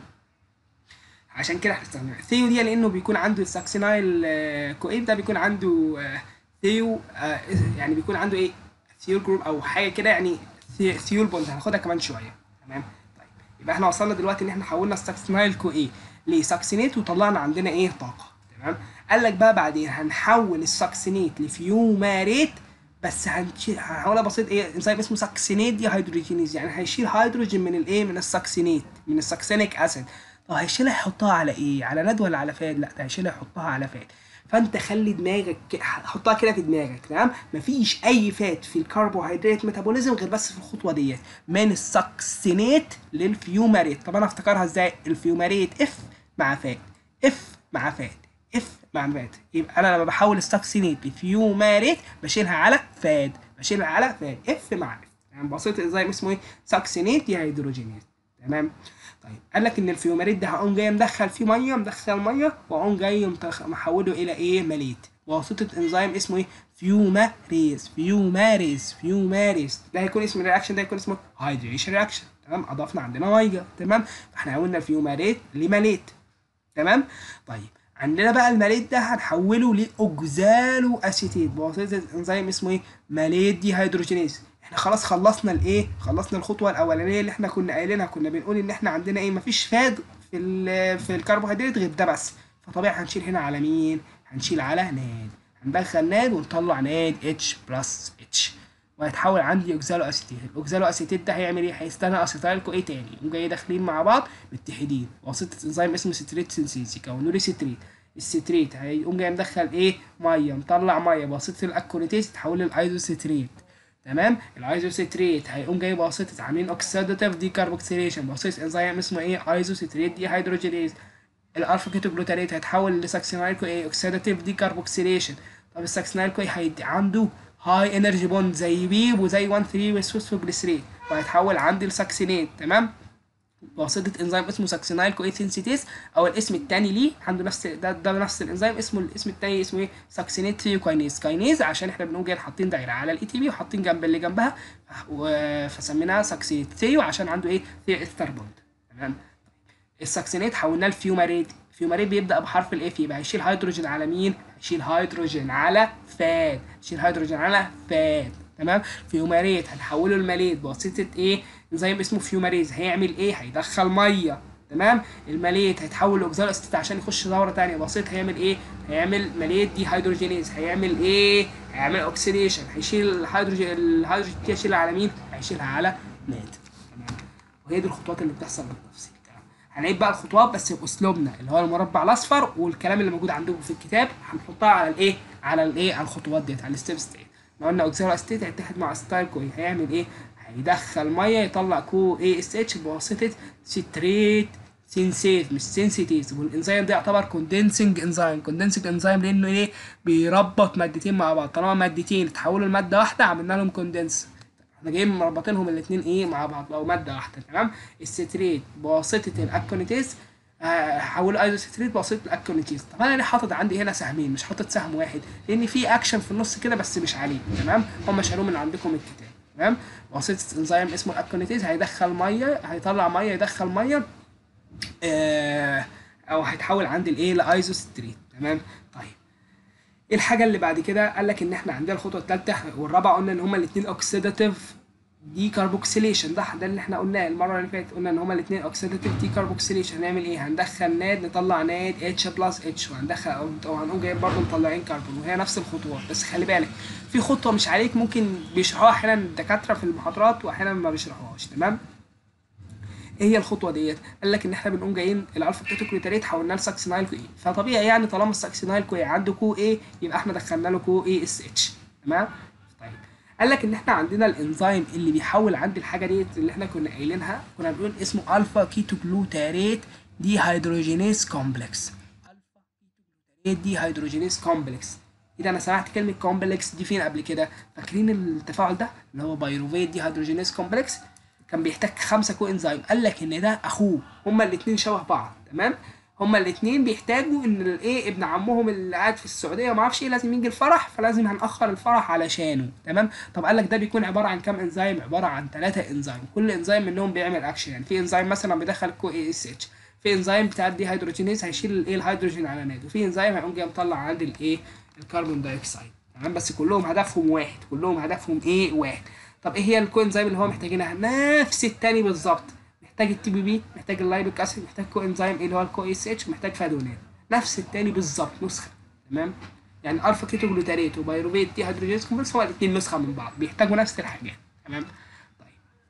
عشان كده هنستخدمها ثيو دي لانه بيكون عنده الساكسينايل كويب ده بيكون عنده آه، ثيو آه، يعني بيكون عنده ايه ثيول جروب او حاجه كده يعني ثي- ثيول بوند هناخدها كمان شويه تمام طيب يبقى احنا وصلنا دلوقتي ان احنا حولنا الساكسينايل كو ايه لساكسينيت وطلعنا عندنا ايه طاقه تمام قال لك بقى بعدين هنحول الساكسينيت لفيوماريت بس هنشيل هنحولها بسيط ايه انزيم اسمه ساكسينيت دي هيدروجينيز يعني هيشيل هيدروجين من الايه من الساكسينيت من الساكسينيك اسيد طب هيشيلها يحطها على ايه على ند ولا على فاد لا ده هيشيلها يحطها على فاد فانت خلي دماغك ك- حطها كده في دماغك تمام مفيش اي فات في الكربوهيدرات ميتابوليزم غير بس في الخطوه ديت من الساكسينيت للفيوماريت طب انا افتكرها ازاي الفيوماريت اف مع فات اف مع فات اف مع فات يبقى انا لما بحول الساكسينيت لفيوماريت بشيلها على فاد بشيلها على فاد اف مع اف يعني بسيط انزيم اسمه ايه ساكسينيت دي هيدروجينيز تمام طيب قال لك ان الفيوماريت ده هقوم جاي مدخل فيه ميه مدخل ميه واقوم جاي متخ- محوله الى ايه مليت بواسطه انزيم اسمه ايه فيوماريز فيوماريز فيوماريز ده هيكون اسم الرياكشن ده هيكون اسمه هايدريشن رياكشن تمام اضفنا عندنا ميه تمام فاحنا قلنا الفيوماريت لمليت تمام طيب عندنا بقى الماليت ده هنحوله لاوكزالو اسيتيت بواسطه انزيم اسمه ايه ماليت دي هيدروجينيز احنا خلاص خلصنا الايه خلصنا الخطوه الاولانيه اللي احنا كنا قايلينها كنا بنقول ان احنا عندنا ايه مفيش فاد في ال- في الكربوهيدرات غير ده بس فطبيعي هنشيل هنا على مين هنشيل على ناد هندخل ناد ونطلع ناد اتش بلس اتش وهيتحول عندي اوكزالو اسيتيت الاوكزالو اسيتيت ده هيعمل ايه هيستنى اسيتايل كو ايه تاني يقوم جاي داخلين مع بعض متحدين واسطه انزيم اسمه ستريت سينسيز يكونوا لي ستريت الستريت هيقوم جاي مدخل ايه ميه مطلع ميه بواسطه الاكونيتيز تتحول للايزوستريت تمام الايزوستريت هيقوم جاي بواسطه عاملين اوكسيداتيف دي كاربوكسيليشن بواسطه انزيم اسمه ايه ايزوستريت دي هيدروجينيز الالفا كيتوجلوتاريت هيتحول لساكسينايل كو ايه اوكسيداتيف دي كاربوكسيليشن طب الساكسينايل كو ايه هيدي عنده هاي انرجي بوند زي بيب وزي 1 3 والسوسفوجليسريت وهيتحول عندي لساكسينيت تمام بواسطه انزيم اسمه ساكسينايل كو سينسيتيز او الاسم الثاني ليه عنده نفس ده, ده نفس الانزيم اسمه الاسم الثاني اسمه ايه ساكسينيت ثيوكاينيز كاينيز عشان احنا بنقوم جايين حاطين دايره على الاي تي بي وحاطين جنب اللي جنبها و- فسميناها ساكسينيت ثيو عشان عنده ايه ثيو استر بوند تمام الساكسينيت حولناه لفيوماريت فيوماريت بيبدا بحرف الاف يبقى هيشيل هيدروجين على مين هيشيل هيدروجين على فات هيشيل هيدروجين على فات تمام فيوماريت هنحوله لماليت بواسطه ايه انزيم اسمه فيوماريز هيعمل ايه هيدخل ميه تمام الماليت هيتحول لاوكزال اسيتيت عشان يخش دوره تانية بسيط هيعمل ايه هيعمل ماليت دي هيدروجينيز هيعمل ايه هيعمل اوكسيديشن هيشيل الهيدروجين الهيدروجين دي هيشيلها على مين هيشيلها على نات تمام وهي دي الخطوات اللي بتحصل بالتفصيل تمام هنعيد بقى الخطوات بس باسلوبنا اللي هو المربع الاصفر والكلام اللي موجود عندكم في الكتاب هنحطها على الايه على الايه على الخطوات ديت على الستبس ديت ما قلنا اوكسيرو استيت هيتحد مع ستايل كوي هيعمل ايه هيدخل ميه يطلع كو اي اس اتش بواسطه ستريت سينسيت مش سينسيتيز والانزيم ده يعتبر كوندنسنج انزيم كوندنسنج انزيم لانه ايه بيربط مادتين مع بعض طالما مادتين اتحولوا لماده واحده عملنا لهم كوندنس احنا جايين مربطينهم الاثنين ايه مع بعض او ماده واحده تمام الستريت بواسطه الاكونيتيز هحوله ايزوستريت بواسطه الاكونيتيز طب انا ليه حاطط عندي هنا سهمين مش حاطط سهم واحد لان في اكشن في النص كده بس مش عليه تمام هم شالوه من عندكم الكتاب تمام واسطه انزيم اسمه الاكونيتيز هيدخل ميه هيطلع ميه يدخل ميه آه او هيتحول عندي الايه لايزوستريت تمام طيب ايه الحاجه اللي بعد كده قال لك ان احنا عندنا الخطوه الثالثه والرابعه قلنا ان هما الاثنين اوكسيداتيف دي كاربوكسيليشن ده ده اللي احنا قلناه المره اللي فاتت قلنا ان هما الاثنين اوكسيداتيف دي كاربوكسيليشن هنعمل ايه هندخل ناد نطلع ناد اتش بلس اتش وهندخل او هنقوم جايين برضه مطلعين كربون وهي نفس الخطوات بس خلي بالك في خطوه مش عليك ممكن بيشرحوها احيانا الدكاتره في المحاضرات واحيانا ما بيشرحوهاش تمام ايه هي الخطوه ديت قال لك ان احنا بنقوم جايين الالفا كيتوكليتاريت حولناه لساكسينايل كو اي فطبيعي يعني طالما الساكسينايل كو اي عنده كو اي يبقى احنا دخلنا له كو اي اس اتش تمام طيب قال لك ان احنا عندنا الانزيم اللي بيحول عند الحاجه ديت اللي احنا كنا قايلينها كنا بنقول اسمه الفا كيتوجلوتاريت دي هيدروجينيز كومبلكس الفا كيتوجلوتاريت دي هيدروجينيز كومبلكس اذا انا سمعت كلمه كومبلكس دي فين قبل كده فاكرين التفاعل ده اللي هو بايروفيت دي هيدروجينيز كومبلكس كان بيحتاج خمسه كو انزيم قال لك ان ده اخوه هما الاثنين شبه بعض تمام هما الاثنين بيحتاجوا ان الايه ابن عمهم اللي قاعد في السعوديه وما اعرفش ايه لازم يجي الفرح فلازم هنأخر الفرح علشانه تمام طب قال لك ده بيكون عباره عن كام انزيم عباره عن ثلاثه انزيم كل انزيم منهم بيعمل اكشن يعني في انزيم مثلا بيدخل كو اي اس اتش في انزيم بتاع الدي هيدروجينيز هيشيل الايه الهيدروجين على ناد وفي انزيم هيقوم جاي مطلع عند الايه الكربون دايوكسيد تمام بس كلهم هدفهم واحد كلهم هدفهم ايه واحد طب ايه هي الكوانزيم اللي هو محتاجينها نفس التاني بالظبط محتاج التي بي بي محتاج اللايبيك اسيد محتاج كو انزيم اللي هو الكو اس اتش محتاج فادونات نفس التاني بالظبط نسخه تمام يعني الفا كيتوجلوتاريت وبايروفيت دي هيدروجينيز كومبلكس هو الاثنين نسخه من بعض بيحتاجوا نفس الحاجات تمام طيب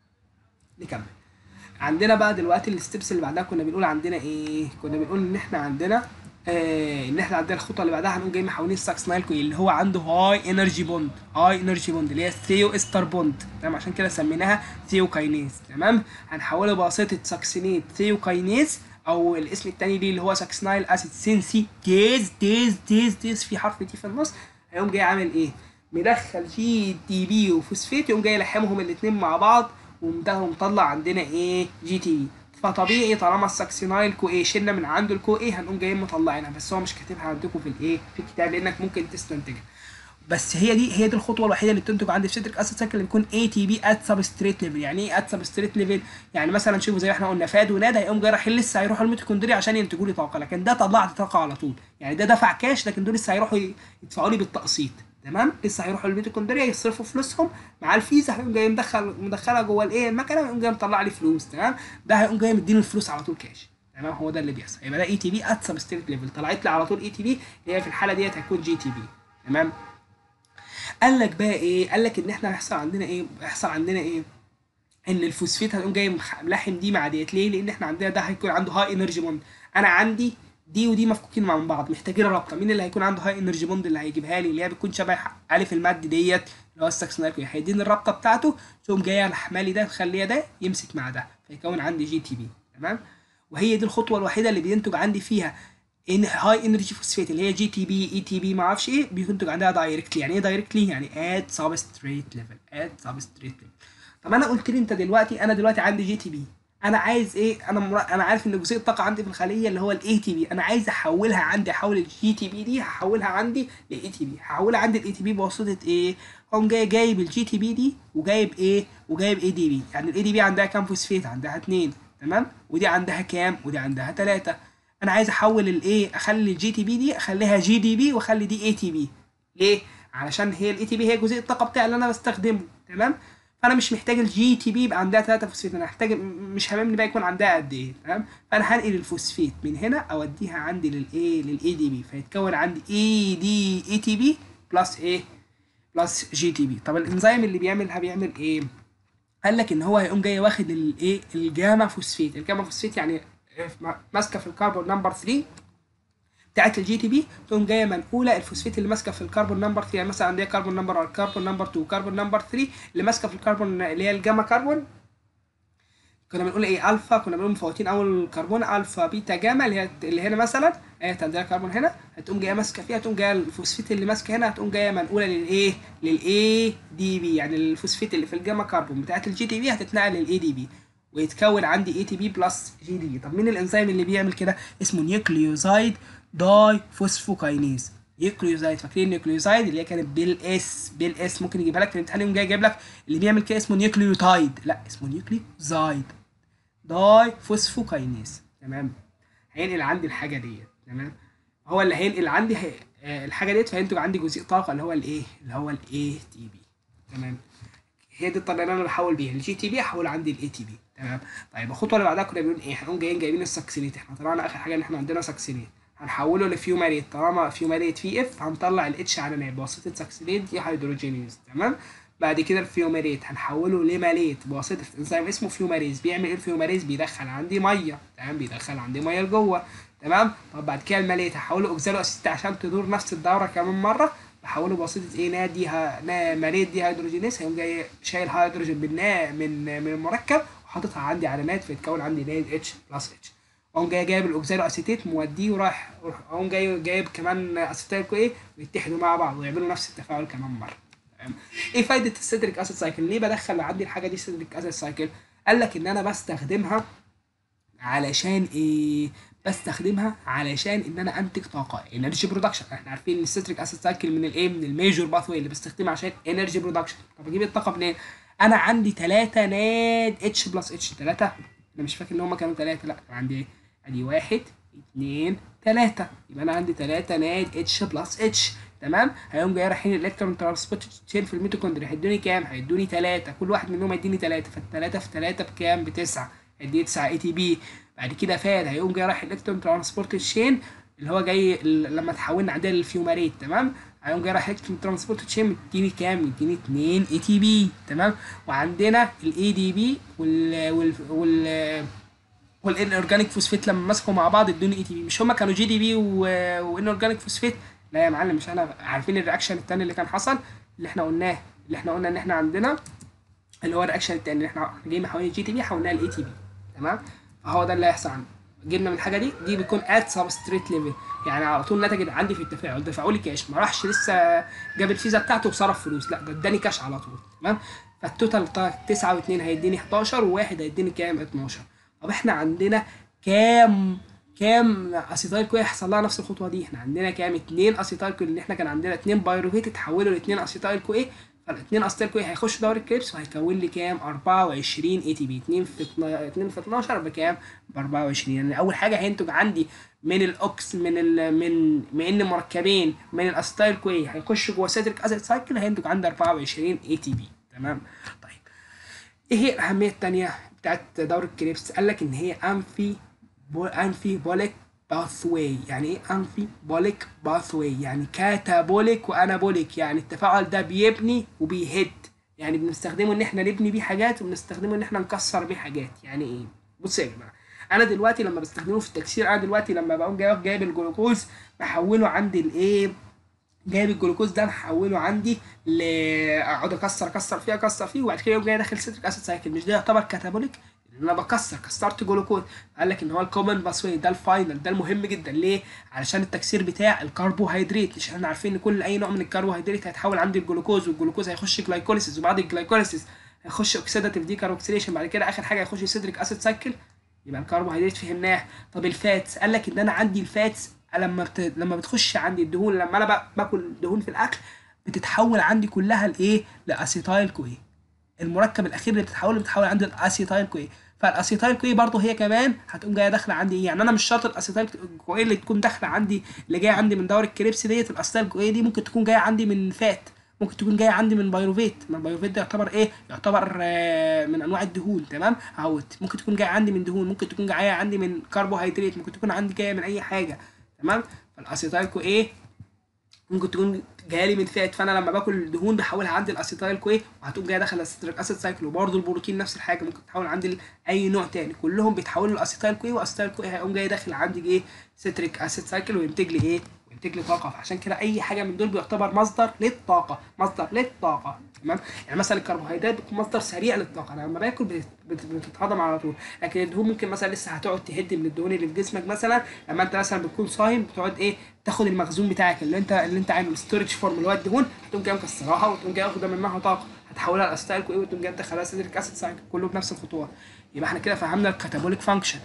نكمل عندنا بقى دلوقتي الستبس اللي بعدها كنا بنقول عندنا ايه كنا بنقول ان احنا عندنا آه ان احنا عندنا الخطوه اللي بعدها هنقوم جايين محولين الساكسنايل كويل اللي هو عنده هاي انرجي بوند هاي انرجي بوند اللي هي الثيو استر بوند تمام عشان كده سميناها ثيو كاينيز تمام هنحولها بواسطه ساكسينيت ثيو كاينيز او الاسم التاني ليه اللي هو ساكسنايل اسيد سينسي تيز تيز تيز تيز في حرف تي في النص هيقوم جاي عامل ايه مدخل جي تي بي وفوسفيت يقوم جاي لحمهم الاثنين مع بعض ومده مطلع عندنا ايه جي تي بي فطبيعي طالما الساكسينايل كو ايه شلنا من عنده الكو ايه هنقوم جايين مطلعينها بس هو مش كاتبها عندكم في الايه في الكتاب لانك ممكن تستنتجها بس هي دي هي دي الخطوه الوحيده اللي بتنتج عند السيتريك اسيد سايكل اللي بيكون اي تي بي ات سبستريت ليفل يعني ايه ات سبستريت ليفل يعني مثلا شوفوا زي ما احنا قلنا فاد وناد هيقوم جاي رايحين لسه هيروحوا الميتوكوندريا عشان ينتجوا لي طاقه لكن ده طلعت طاقه على طول يعني ده دفع كاش لكن دول لسه هيروحوا يدفعوا لي بالتقسيط تمام لسه هيروحوا الميتوكوندريا يصرفوا فلوسهم مع الفيزا هيقوم جاي مدخل مدخلها جوه الايه المكنه ويقوم جاي مطلع لي فلوس تمام ده هيقوم جاي مديني الفلوس على طول كاش تمام هو ده اللي بيحصل يبقى ده اي تي بي ات سبستريت ليفل طلعت لي على طول اي تي بي اللي هي في الحاله ديت هتكون جي تي بي تمام قال لك بقى ايه قال لك ان احنا هيحصل عندنا ايه هيحصل عندنا ايه ان الفوسفيت هتقوم جاي ملاحم دي مع ديت ليه لان احنا عندنا ده هيكون عنده هاي انرجي بوند انا عندي دي ودي مفكوكين مع بعض محتاجين رابطه مين اللي هيكون عنده هاي انرجي بوند اللي هيجيبها لي اللي هي بتكون شبه الف المد ديت اللي هو الساكسونايل هيديني الرابطه بتاعته تقوم جايه لحمالي ده مخليه ده يمسك مع ده فيكون عندي جي تي بي تمام وهي دي الخطوه الوحيده اللي بينتج عندي فيها ان هاي انرجي فوسفيت اللي هي جي تي بي اي تي بي ما اعرفش ايه بينتج عندها دايركتلي يعني ايه دايركتلي يعني اد سبستريت ليفل اد سبستريت ليفل طب انا قلت لي انت دلوقتي انا دلوقتي عندي جي تي بي انا عايز ايه انا مر... انا عارف ان جزيء الطاقه عندي في الخليه اللي هو الاي تي بي انا عايز احولها عندي احول الجي تي بي دي هحولها عندي لاي تي بي هحولها عندي الاي تي بي بواسطه ايه اقوم جاي جايب الجي تي بي دي وجايب ايه وجايب اي دي بي يعني الاي دي بي عندها كام فوسفيت عندها اتنين تمام ودي عندها كام ودي عندها تلاتة انا عايز احول الايه اخلي الجي تي بي دي اخليها جي دي بي واخلي دي اي تي بي ليه علشان هي الاي تي بي هي جزيء الطاقه بتاعي اللي انا بستخدمه تمام فانا مش محتاج الجي تي بي يبقى عندها 3 فوسفيت انا محتاج مش هاممني بقى يكون عندها قد ايه تمام فانا هنقل الفوسفيت من هنا اوديها عندي للايه للاي دي بي فيتكون عندي اي دي اي تي بي بلس ايه بلس جي تي بي طب الانزيم اللي بيعملها بيعمل ايه قال لك ان هو هيقوم جاي واخد الايه الجاما فوسفيت الجاما فوسفيت يعني ماسكه في الكربون نمبر 3 بتاعت الجي تي بي تقوم جايه منقوله الفوسفيت اللي ماسكه في الكربون نمبر 3 يعني مثلا عندها كربون نمبر 1 كربون نمبر 2 كربون نمبر 3 اللي ماسكه في الكربون اللي هي الجاما كربون كنا بنقول ايه الفا كنا بنقول مفوتين اول كربون الفا بيتا جاما اللي هي اللي هنا مثلا ايه عندنا كربون هنا هتقوم جايه ماسكه فيها تقوم جايه الفوسفيت اللي ماسكه هنا هتقوم جايه منقوله للايه للاي دي بي يعني الفوسفيت اللي في الجاما كربون بتاعت الجي تي بي هتتنقل للاي دي بي ويتكون عندي اي تي بي بلس جي دي بي طب مين الانزيم اللي بيعمل كده اسمه نيوكليوزايد داي فوسفوكاينيز نيوكليوزايد فاكرين نيوكليوزايد اللي هي كانت بالاس بالاس ممكن يجيبها لك في الامتحان يقوم جاي جايب لك اللي بيعمل كده اسمه نيوكليوتايد لا اسمه نيوكليوزايد داي فوسفوكاينيز تمام هينقل عندي الحاجه ديت تمام هو اللي هينقل عندي هي... آه الحاجه ديت فهينتج عندي جزيء طاقه اللي هو الايه اللي هو الاي تي بي تمام هي دي الطريقه اللي انا بحول بيها الجي تي بي احول عندي الاي تي بي تمام طيب الخطوه اللي بعدها كنا بنقول ايه هنقوم جايين جايبين السكسيليت احنا طلعنا اخر حاجه ان احنا عندنا سكسيليت هنحوله لفيوماريت طالما فيوماريت في اف هنطلع الاتش على ناب بواسطه سكسيليت دي هيدروجينيز تمام بعد كده الفيوماريت هنحوله لماليت بواسطه انزيم اسمه فيوماريز بيعمل ايه الفيوماريز بيدخل عندي ميه تمام بيدخل عندي ميه لجوه تمام طب بعد كده الماليت هحوله اوكزالو اسيست عشان تدور نفس الدوره كمان مره بحوله بواسطه ايه نادي ها نا ماليت دي هيدروجينيز هيقوم جاي شايل هيدروجين من نا من من المركب وحاططها عندي على ناد فيتكون عندي ناد اتش بلس اتش اقوم جاي جايب الاوكزالو اسيتيت موديه ورايح اقوم جاي جايب كمان اسيتيل كو ايه ويتحدوا مع بعض ويعملوا نفس التفاعل كمان مره تمام ايه فايده السيتريك اسيد سايكل ليه بدخل عندي الحاجه دي سيتريك اسيد سايكل قال لك ان انا بستخدمها علشان ايه بستخدمها علشان ان انا انتج طاقه انرجي برودكشن احنا عارفين ان السيتريك اسيد سايكل من الايه من الميجور باثوي اللي بستخدمها عشان انرجي برودكشن طب اجيب الطاقه منين انا عندي 3 ناد اتش بلس اتش 3 انا مش فاكر ان هم كانوا 3 لا كان عندي ايه ادي 1 2 3 يبقى انا عندي 3 ناد اتش بلس اتش تمام هيقوم جاي رايحين الالكترون ترانسبورت تشين في الميتوكوندريا هيدوني كام هيدوني 3 كل واحد منهم هيديني 3 فال3 في 3 بكام ب 9 هيديني 9 اي تي بي بعد كده فاد هيقوم جاي رايح الالكترون ترانسبورت تشين اللي هو جاي ال- لما تحولنا عندنا للفيوماريت تمام هيقوم جاي رايح الالكترون ترانسبورت تشين مديني كام مديني 2 اي تي بي تمام وعندنا الاي دي بي وال وال وال والان اورجانيك فوسفيت لما مسكوا مع بعض ادوني اي تي بي مش هما كانوا جي دي بي وان اورجانيك فوسفيت لا يا معلم مش انا عارفين الرياكشن التاني اللي كان حصل اللي احنا قلناه اللي احنا قلنا ان احنا عندنا اللي هو الرياكشن التاني اللي احنا جايين حوالين الجي تي بي حولناها لاي تي بي تمام فهو ده اللي هيحصل عندنا جبنا من الحاجه دي دي بيكون ات سبستريت ليفل يعني على طول نتجت عندي في التفاعل تفاعلي كاش ما راحش لسه جاب الفيزا بتاعته وصرف فلوس لا ده اداني كاش على طول تمام فالتوتال بتاع 9 و2 هيديني 11 وواحد هيديني كام 12 طب احنا عندنا كام كام اسيتايل كوي هيحصل لها نفس الخطوه دي احنا عندنا كام اتنين اسيتايل كوي لان احنا كان عندنا اتنين بايروفيت اتحولوا لاتنين اسيتايل كوي فالاثنين اسيتايل كوي هيخشوا دوري الكريبس وهيكون لي كام 24 اي تي بي 2 في 2 في 12 بكام ب 24 يعني اول حاجه هينتج عندي من الاوكس من ال من من ان مركبين من الاسيتايل كوي هيخشوا جوه سيتريك اسيد سايكل هينتج عندي 24 اي تي بي تمام طيب ايه هي الاهميه الثانيه بتاعت دورة الكريبس قال لك ان هي انفي بو انفي بوليك باثواي يعني ايه انفي بوليك باثواي يعني كاتابوليك وانابوليك يعني التفاعل ده بيبني وبيهد يعني بنستخدمه ان احنا نبني بيه حاجات وبنستخدمه ان احنا نكسر بيه حاجات يعني ايه بصوا يا جماعه انا دلوقتي لما بستخدمه في التكسير انا دلوقتي لما بقوم جايب جايب الجلوكوز بحوله عندي الايه جايب الجلوكوز ده محوله عندي ل اقعد اكسر اكسر فيه اكسر فيه وبعد كده يقوم جاي داخل سيتريك اسيد سايكل مش ده يعتبر كاتابوليك ان انا بكسر كسرت جلوكوز قال لك ان هو الكومن باسوي ده الفاينل ده المهم جدا ليه علشان التكسير بتاع الكربوهيدرات مش احنا عارفين ان كل اي نوع من الكربوهيدرات هيتحول عندي الجلوكوز والجلوكوز هيخش جلايكوليسيس وبعد الجلايكوليسيس هيخش اوكسيداتيف ديكاروكسيليشن بعد كده اخر حاجه هيخش سيتريك اسيد سايكل يبقى الكربوهيدرات فهمناه طب الفاتس قال لك ان انا عندي الفاتس لما بت... لما بتخش عندي الدهون لما انا ب- باكل دهون في الاكل بتتحول عندي كلها لايه لاسيتايل كوي المركب الاخير اللي بتتحول بتتحول عندي الاسيتايل كوي فالاسيتايل كوي برضه هي كمان هتقوم جايه داخله عندي ايه يعني انا مش شرط الاسيتايل كوي اللي تكون داخله عندي اللي جايه عندي من دور الكريبس ديت الاسيتايل كوي دي ممكن تكون جايه عندي من فات ممكن تكون جايه عندي من بايروفيت ما البايروفيت ده يعتبر ايه يعتبر آه، من انواع الدهون تمام اهوت ممكن تكون جايه عندي من دهون ممكن تكون جايه عندي من كربوهيدرات ممكن تكون عندي جايه من اي حاجه تمام فالاسيتايل كو ايه ممكن تكون جايه لي من فات فانا لما باكل الدهون بحولها عندي الاسيتايل كو ايه وهتقوم جايه داخله الستريك اسيد سايكل وبرده البروتين نفس الحاجه ممكن تتحول عندي لاي نوع تاني كلهم بيتحولوا لاسيتايل كو ايه واسيتايل كو ايه هيقوم جاي داخل عندي ايه ستريك اسيد سايكل وينتج لي ايه وينتج لي طاقه فعشان كده اي حاجه من دول بيعتبر مصدر للطاقه مصدر للطاقه تمام يعني مثلا الكربوهيدرات بتكون مصدر سريع للطاقه انا لما باكل بت- بت- بتتهضم على طول لكن الدهون ممكن مثلا لسه هتقعد تهد من الدهون اللي في جسمك مثلا لما انت مثلا بتكون صايم بتقعد ايه تاخد المخزون بتاعك اللي انت اللي انت عامل ستورج فورم اللي هو الدهون تقوم جاي مكسراها وتقوم جاي واخده منها طاقه هتحولها لاستايل كوي وتقوم جاي تدخلها سيتريك اسيد سايكل كله بنفس الخطوات يبقى احنا كده فهمنا الكاتابوليك فانكشن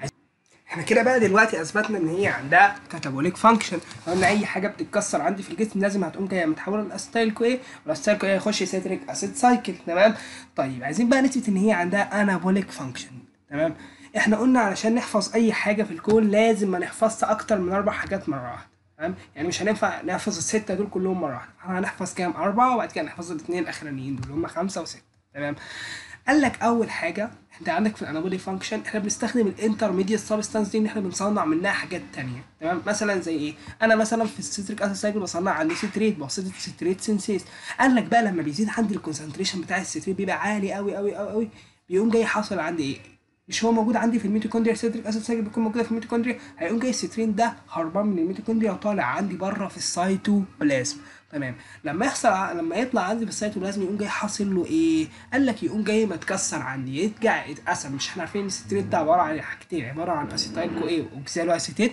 احنا كده بقى دلوقتي اثبتنا ان هي عندها كاتابوليك فانكشن قلنا اي حاجه بتتكسر عندي في الجسم لازم هتقوم جايه متحوله لاستايل كوي والاستايل كوي هيخش سيتريك اسيد سايكل تمام طيب عايزين بقى نثبت ان هي عندها انابوليك فانكشن تمام احنا قلنا علشان نحفظ اي حاجه في الكون لازم ما نحفظش اكتر من اربع حاجات مره واحده تمام يعني مش هينفع نحفظ السته دول كلهم مره واحده احنا هنحفظ كام اربعه وبعد كده نحفظ الاثنين الاخرانيين دول هم خمسه وسته تمام قال لك اول حاجه انت عندك في الانابوليك فانكشن احنا بنستخدم الانترميديت سبستانس دي ان احنا بنصنع منها حاجات تانية تمام مثلا زي ايه انا مثلا في السيتريك اسيد سايكل بصنع عندي سيتريت بواسطه سيتريت سينسيس قال لك بقى لما بيزيد عندي الكونسنتريشن بتاع السيتريت بيبقى عالي قوي قوي قوي قوي بيقوم جاي حاصل عندي ايه مش هو موجود عندي في الميتوكوندريا سيتريك اسيد سايكل بيكون موجوده في الميتوكوندريا هيقوم جاي السترين ده هربان من الميتوكوندريا وطالع عندي بره في السيتوبلازم تمام لما يحصل ع- لما يطلع عندي في السيتوبلازم يقوم جاي حاصل له ايه قال لك يقوم جاي متكسر عندي يرجع يتقسم مش احنا عارفين ان السترين ده عباره عن حاجتين عباره عن اسيتايل كو ايه واوكسالو اسيتيت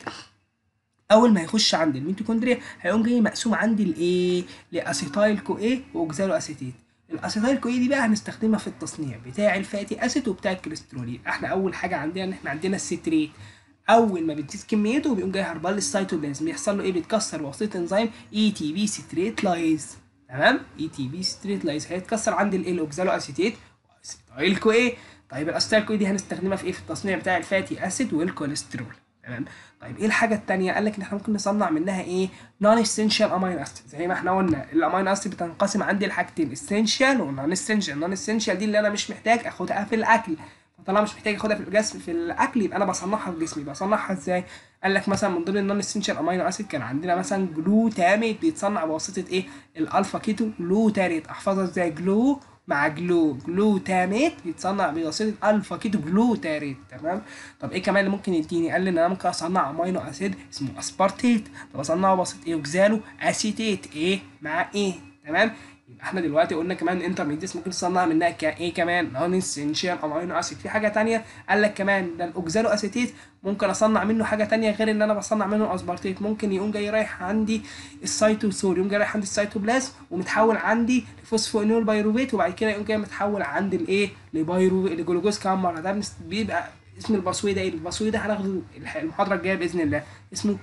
اول ما يخش عند الميتوكوندريا هيقوم جاي مقسوم عندي لايه لاسيتايل كو ايه واوكسالو اسيتيت الاسيتايل كو ايه دي بقى هنستخدمها في التصنيع بتاع الفاتي اسيد وبتاع الكوليسترول يبقى احنا اول حاجه عندنا ان احنا عندنا الستريت اول ما بتزيد كميته بيقوم جاي هربان للسيتوبلازم بيحصل له ايه بيتكسر بواسطه انزيم اي تي بي ستريت لايز تمام اي تي بي ستريت لايز هيتكسر عند ال الاوكسالو اسيتيت واسيتايل كو ايه طيب الاسيتايل كو إيه دي هنستخدمها في ايه في التصنيع بتاع الفاتي اسيد والكوليسترول تمام طيب ايه الحاجه التانية قال لك ان احنا ممكن نصنع منها ايه نون اسينشال امينو اسيد زي ما احنا قلنا الامينو اسيد بتنقسم عندي لحاجتين اسينشال ونون اسينشال نون اسينشال دي اللي انا مش محتاج اخدها في الاكل فطالما مش محتاج اخدها في الجسم في الاكل يبقى انا بصنعها في جسمي بصنعها ازاي قال لك مثلا من ضمن النون اسينشال امينو اسيد كان عندنا مثلا جلوتاميت بيتصنع بواسطه ايه الالفا كيتو جلوتاريت احفظها ازاي جلو مع جلو جلوتاميت بيتصنع بواسطه الفا كيتو جلوتاريت تمام طب ايه كمان اللي ممكن يديني قال لي ان انا ممكن اصنع امينو اسيد اسمه اسبارتيت طب اصنعه بواسطه ايه اوكزالو اسيتيت ايه مع ايه تمام يبقى احنا دلوقتي قلنا كمان انترميديتس ممكن تصنع منها ك ايه كمان نون اسينشال امينو اسيد في حاجه تانية قال لك كمان ده الاوكزالو اسيتيت ممكن اصنع منه حاجه تانية غير ان انا بصنع منه الاسبارتيت ممكن يقوم جاي رايح عندي السيتوسول يقوم جاي رايح عندي السيتوبلازم ومتحول عندي لفوسفونيول بايروفيت وبعد كده يقوم جاي متحول عندي الايه لبايرو لجلوكوز كام مره ده بنس- بيبقى اسم البصوي ده ايه البصوي ده هناخده الح- المحاضره الجايه باذن الله اسمه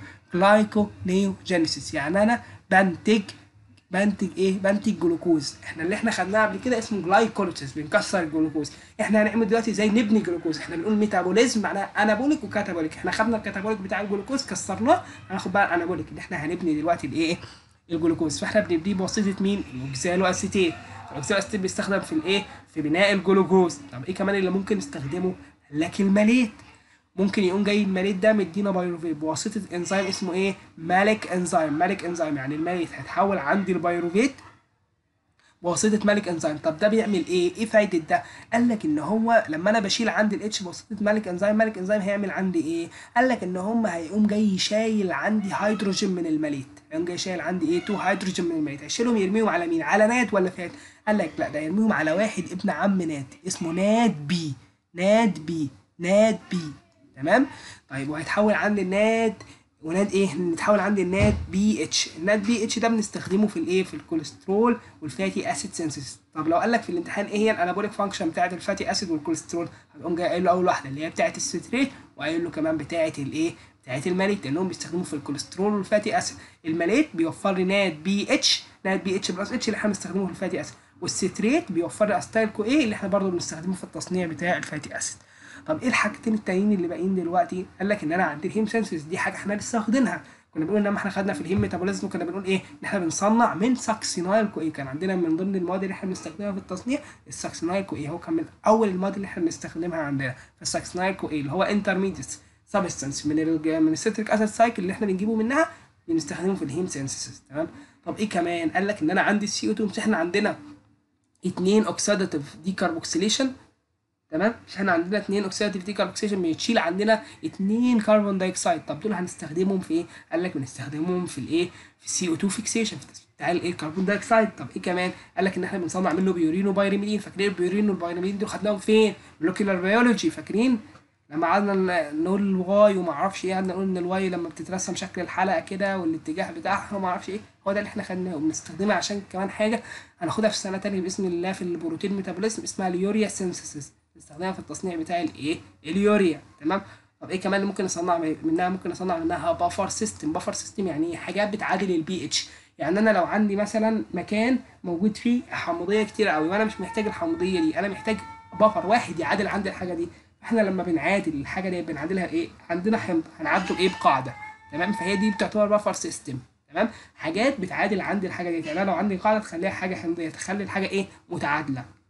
جلايكونيوجينيسيس يعني انا بنتج بنتج ايه بنتج جلوكوز احنا اللي احنا خدناه قبل كده اسمه جلايكوليسيس بنكسر الجلوكوز احنا هنعمل دلوقتي ازاي نبني جلوكوز احنا بنقول ميتابوليزم معناها انابوليك وكاتابوليك احنا خدنا الكاتابوليك بتاع الجلوكوز كسرناه هناخد بقى الانابوليك اللي احنا هنبني دلوقتي الايه الجلوكوز فاحنا بنبنيه بواسطه مين الاوكسالو اسيتيت الاوكسالو اسيتيت بيستخدم في الايه في بناء الجلوكوز طب ايه كمان اللي ممكن نستخدمه قال لك الماليت ممكن يقوم جاي الماليت ده مدينا بايروفيت بواسطه انزيم اسمه ايه مالك انزيم مالك انزيم يعني الماليت هيتحول عندي البايروفيت بواسطه مالك انزيم طب ده بيعمل ايه ايه فايده ده قال لك ان هو لما انا بشيل عندي الاتش بواسطه مالك انزيم مالك انزيم هيعمل عندي ايه قال لك ان هم هيقوم جاي شايل عندي هيدروجين من الماليت هيقوم جاي شايل عندي ايه تو هيدروجين من الماليت هيشيلهم يرميهم على مين على ناد ولا فات قال لك لا ده يرميهم على واحد ابن عم ناد اسمه ناد بي ناد بي ناد بي تمام طيب وهيتحول عندي الناد وناد ايه نتحول عندي الناد بي اتش الناد بي اتش ده بنستخدمه في الايه في الكوليسترول والفاتي اسيد سينثيسيس طب لو قال لك في الامتحان ايه هي الانابوليك فانكشن بتاعه الفاتي اسيد والكوليسترول هتقوم جاي قايل له اول واحده اللي هي بتاعه الستريت وقايل له كمان بتاعه الايه بتاعه الماليت لانهم بيستخدموا في الكوليسترول والفاتي اسيد الماليت بيوفر لي ناد بي اتش ناد بي اتش بلس اتش اللي احنا بنستخدمه في الفاتي اسيد والستريت بيوفر لي استايل كو ايه اللي احنا برضه بنستخدمه في التصنيع بتاع الفاتي اسيد طب ايه الحاجتين التانيين اللي باقيين دلوقتي قال لك ان انا عندي الهيم سنسز دي حاجه احنا لسه واخدينها كنا بنقول لما احنا خدنا في الهيم ميتابوليزم كنا بنقول ايه ان احنا بنصنع من ساكسينايل كو ايه كان عندنا من ضمن المواد اللي احنا بنستخدمها في التصنيع الساكسينايل كو ايه هو كان من اول المواد اللي احنا بنستخدمها عندنا فالساكسينايل كو ايه اللي هو انترميديت سبستانس من ال من السيتريك اسيد سايكل اللي احنا بنجيبه منها بنستخدمه في الهيم سينسيس تمام طب ايه كمان قال لك ان انا عندي السي او 2 مش احنا عندنا اتنين اوكسيداتيف ديكربوكسيليشن تمام مش احنا عندنا اتنين اوكسيداتيف ديكربوكسيليشن بيتشيل عندنا اتنين كربون دايوكسيد طب دول هنستخدمهم في ايه قال لك بنستخدمهم في الايه في السي او 2 فيكسيشن في بتاع الايه الكربون دايوكسيد طب ايه كمان قال لك ان احنا بنصنع منه بيورين وبايرميدين فاكرين البيورين والبايرميدين دول خدناهم فين مولكيولار بيولوجي فاكرين لما قعدنا نقول الواي وما اعرفش ايه قعدنا نقول ان الواي لما بتترسم شكل الحلقه كده والاتجاه بتاعها وما اعرفش ايه هو ده اللي احنا خدناه وبنستخدمها عشان كمان حاجه هناخدها في سنه تانية باذن الله في البروتين ميتابوليزم اسمها اليوريا سينثيسيس بنستخدمها في التصنيع بتاع الايه اليوريا تمام طب ايه كمان اللي ممكن نصنع منها ممكن نصنع منها بافر سيستم بافر سيستم يعني ايه حاجات بتعادل البي اتش يعني انا لو عندي مثلا مكان موجود فيه حمضيه كتير قوي وانا مش محتاج الحمضيه دي انا محتاج بفر واحد يعادل عندي الحاجه دي احنا لما بنعادل الحاجه دي بنعادلها ايه عندنا حمض هنعادله ايه بقاعده تمام فهي دي بتعتبر بفر سيستم تمام حاجات بتعادل عندي الحاجه دي يعني انا لو عندي قاعده تخليها حاجه حمضيه تخلي الحاجه ايه متعادله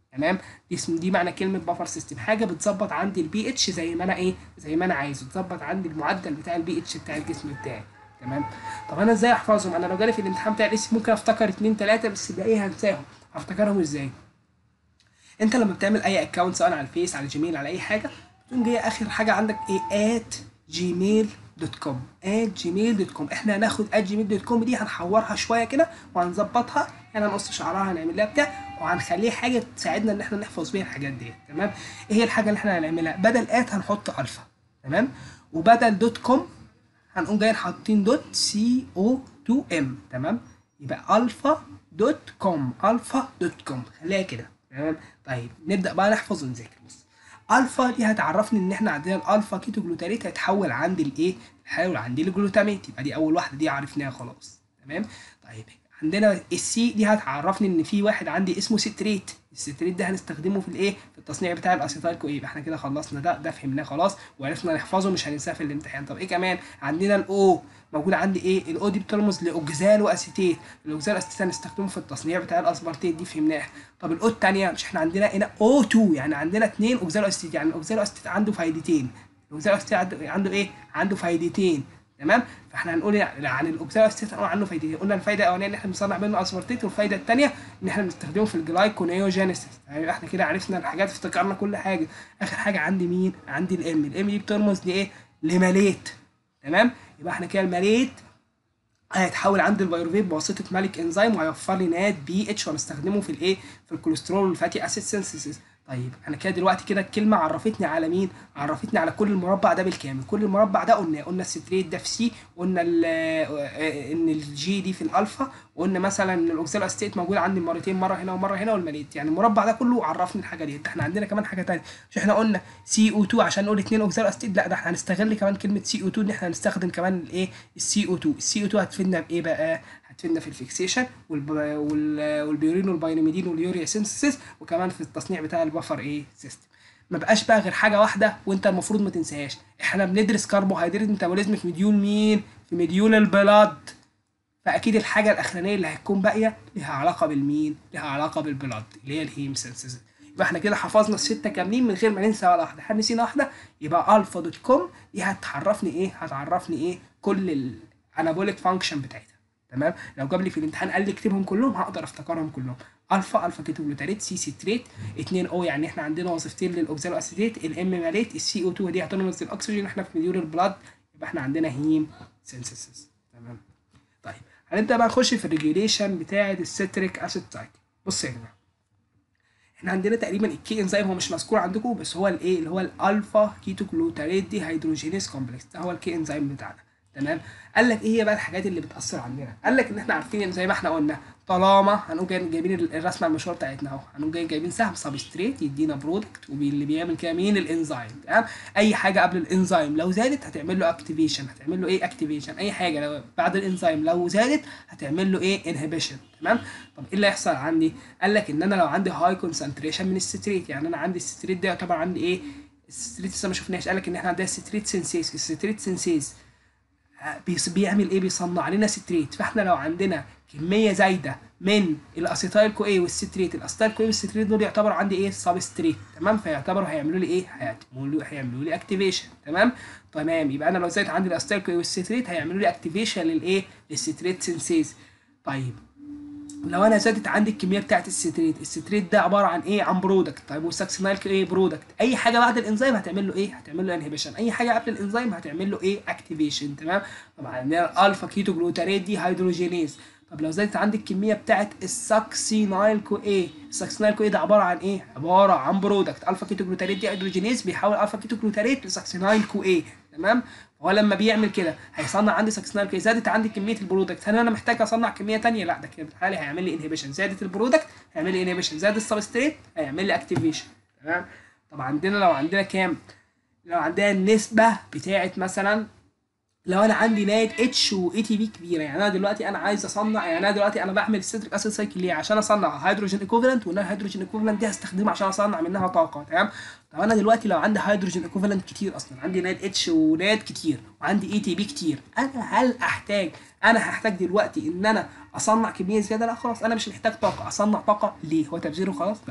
تمام دي اسم دي معنى كلمه بفر سيستم حاجه بتظبط عندي البي اتش زي ما انا ايه زي ما انا عايزه تظبط عندي المعدل بتاع البي اتش بتاع الجسم بتاعي تمام طب انا ازاي احفظهم انا لو جالي في الامتحان بتاع الاسم ممكن افتكر اتنين تلاته بس الباقي هنساهم هفتكرهم ازاي انت لما بتعمل اي اكونت سواء على الفيس على جيميل على اي حاجه بتقوم جايه اخر حاجه عندك ايه ات جيميل دوت كوم ات جيميل دوت كوم احنا هناخد ات جيميل دوت كوم دي هنحورها شويه كده وهنظبطها يعني هنقص شعرها هنعمل لها بتاع وهنخليها حاجه تساعدنا ان احنا نحفظ بيها الحاجات دي تمام ايه هي الحاجه اللي احنا هنعملها بدل ات هنحط الفا تمام وبدل دوت كوم هنقوم جايين حاطين دوت سي او 2 ام تمام يبقى الفا دوت كوم الفا دوت كوم خليها كده تمام طيب نبدا بقى نحفظ ونذاكر بص الفا دي هتعرفني ان احنا عندنا الالفا كيتو جلوتاريت هيتحول عندي لايه هيتحول عندي لجلوتاميت يبقى دي اول واحده دي عرفناها خلاص تمام طيب عندنا السي دي هتعرفني ان في واحد عندي اسمه ستريت الستريت ده هنستخدمه في الايه في التصنيع بتاع الاسيتايل كو يبقى احنا كده خلصنا ده ده فهمناه خلاص وعرفنا نحفظه مش هننساه في الامتحان طب ايه كمان عندنا الاو موجود عندي ايه الاو دي بترمز لاوكزالو اسيتيت الاوكزالو اسيتيت هنستخدمه في التصنيع بتاع الاسبرتيت دي فهمناها طب الاو الثانيه مش احنا عندنا هنا او 2 يعني عندنا اثنين اوكزالو اسيتيت يعني الاوكزالو اسيتيت عنده فايدتين الاوكزالو اسيتيت عنده, عنده ايه عنده فايدتين تمام فاحنا هنقول عن الاوكسالو اسيتيت هنقول عنه فايدتين قلنا الفايده الاولانيه ان احنا بنصنع منه اسبرتيت والفايده الثانيه ان احنا بنستخدمه في الجلايكونيوجينيسيس يعني احنا كده عرفنا الحاجات افتكرنا كل حاجه اخر حاجه عندي مين عندي الام الام دي بترمز لايه لماليت تمام يبقى احنا كده الماليت هيتحول عند الفيروفيت بواسطه مالك انزيم وهيوفر لي نات بي اتش وهنستخدمه في الايه في الكوليسترول والفاتي اسيد سينثيسيس طيب انا كده دلوقتي كده الكلمه عرفتني على مين عرفتني على كل المربع ده بالكامل كل المربع ده قلنا قلنا الستريت ده في سي قلنا ان الجي دي في الالفا وقلنا مثلا ان الاوكسال استيت موجود عندي مرتين مره هنا ومره هنا والماليت يعني المربع ده كله عرفني الحاجه دي احنا عندنا كمان حاجه ثانيه مش احنا قلنا سي او 2 عشان نقول اثنين اوكسال استيت لا ده احنا هنستغل كمان كلمه سي او 2 ان احنا هنستخدم كمان الايه السي او 2 السي او 2 هتفيدنا بايه بقى هتفيدنا في الفيكسيشن والب... وال... والبيورين والباينوميدين واليوريا سينثيسيس وكمان في التصنيع بتاع البفر ايه سيستم ما بقاش بقى غير حاجه واحده وانت المفروض ما تنساهاش احنا بندرس كربوهيدرات ميتابوليزم في مديول مين في مديول البلاد فاكيد الحاجه الاخرانيه اللي هتكون باقيه لها علاقه بالمين لها علاقه بالبلاد اللي هي الهيم سينثيسيس يبقى احنا كده حفظنا السته كاملين من غير ما ننسى ولا واحده احنا نسينا واحده يبقى الفا دوت كوم دي هتعرفني ايه هتعرفني ايه كل الانابوليك فانكشن بتاعتها تمام لو جاب لي في الامتحان قال لي اكتبهم كلهم هقدر افتكرهم كلهم الفا الفا كيتو جلوتاريت سي سيتريت 2 او يعني احنا عندنا وظيفتين للاوكسالو اسيتيت الام ماليت السي او 2 دي هترمز للاكسجين احنا في مديول البلاد يبقى احنا عندنا هيم سينثيسيس تمام طيب هنبدا بقى نخش في الريجوليشن بتاعه الستريك اسيد سايكل بص يا جماعه احنا عندنا تقريبا الكي انزيم هو مش مذكور عندكم بس هو الايه اللي هو الالفا كيتو جلوتاريت دي هيدروجينيز كومبلكس ده هو الكي انزيم بتاعنا تمام قال لك ايه هي بقى الحاجات اللي بتاثر عندنا قال لك ان احنا عارفين ان زي ما احنا قلنا طالما هنقوم جايين جايبين الرسمه المشهوره بتاعتنا اهو هنقوم جايين جايبين سهم سبستريت يدينا برودكت واللي بيعمل كده مين الانزيم تمام اي حاجه قبل الانزيم لو زادت هتعمل له اكتيفيشن هتعمل له ايه اكتيفيشن اي حاجه لو بعد الانزيم لو زادت هتعمل له ايه انهبيشن تمام طب ايه اللي هيحصل عندي قال لك ان انا لو عندي هاي كونسنتريشن من الستريت يعني انا عندي الستريت ده يعتبر عندي ايه الستريت لسه ما شفناش قال لك ان احنا عندنا ستريت سينسيز الستريت سينسيز بيعمل ايه بيصنع لنا ستريت فاحنا لو عندنا كميه زايده من الاسيتايل كو اي والستريت الاسيتايل كو اي والستريت دول يعتبروا عندي ايه سبستريت تمام فيعتبروا هيعملوا لي ايه هيعملوا هيعملوا لي اكتيفيشن تمام تمام يبقى انا لو زادت عندي الاسيتايل كو اي والستريت هيعملوا لي اكتيفيشن للايه للستريت سينسيز طيب لو انا زادت عندي الكميه بتاعت الستريت الستريت ده عباره عن ايه عن برودكت طيب والساكسينايل ايه برودكت اي حاجه بعد الانزيم هتعمل له ايه هتعمل له انهبيشن اي حاجه قبل الانزيم هتعمل له ايه اكتيفيشن تمام طبعا عندنا الالفا كيتو جلوتاريت دي هيدروجينيز طب لو زادت عندي الكميه بتاعت الساكسينايل كو ايه الساكسينايل كو ايه ده عباره عن ايه عباره عن برودكت الفا كيتو جلوتاريت دي هيدروجينيز بيحول الفا كيتو جلوتاريت لساكسينايل كو ايه تمام هو لما بيعمل كده هيصنع عندي ساكسينايل كو زادت عندي كميه البرودكت هل انا محتاج اصنع كميه ثانيه لا ده كده بالحالي هيعمل لي انهبيشن زادت البرودكت هيعمل لي انهبيشن زاد السبستريت هيعمل لي اكتيفيشن تمام طب عندنا لو عندنا كام لو عندنا النسبه بتاعت مثلا لو انا عندي نايت اتش واي تي بي كبيره يعني انا دلوقتي انا عايز اصنع يعني انا دلوقتي انا بعمل السيتريك اسيد سايكل ليه عشان اصنع هيدروجين ايكوفالنت وان الهيدروجين ايكوفالنت دي هستخدمها عشان اصنع منها طاقه تمام طب انا دلوقتي لو عندي هيدروجين ايكوفالنت كتير اصلا عندي نايت اتش ونايت كتير وعندي اي تي بي كتير انا هل احتاج انا هحتاج دلوقتي ان انا اصنع كميه زياده لا خلاص انا مش محتاج طاقه اصنع طاقه ليه هو تبذيره خلاص لا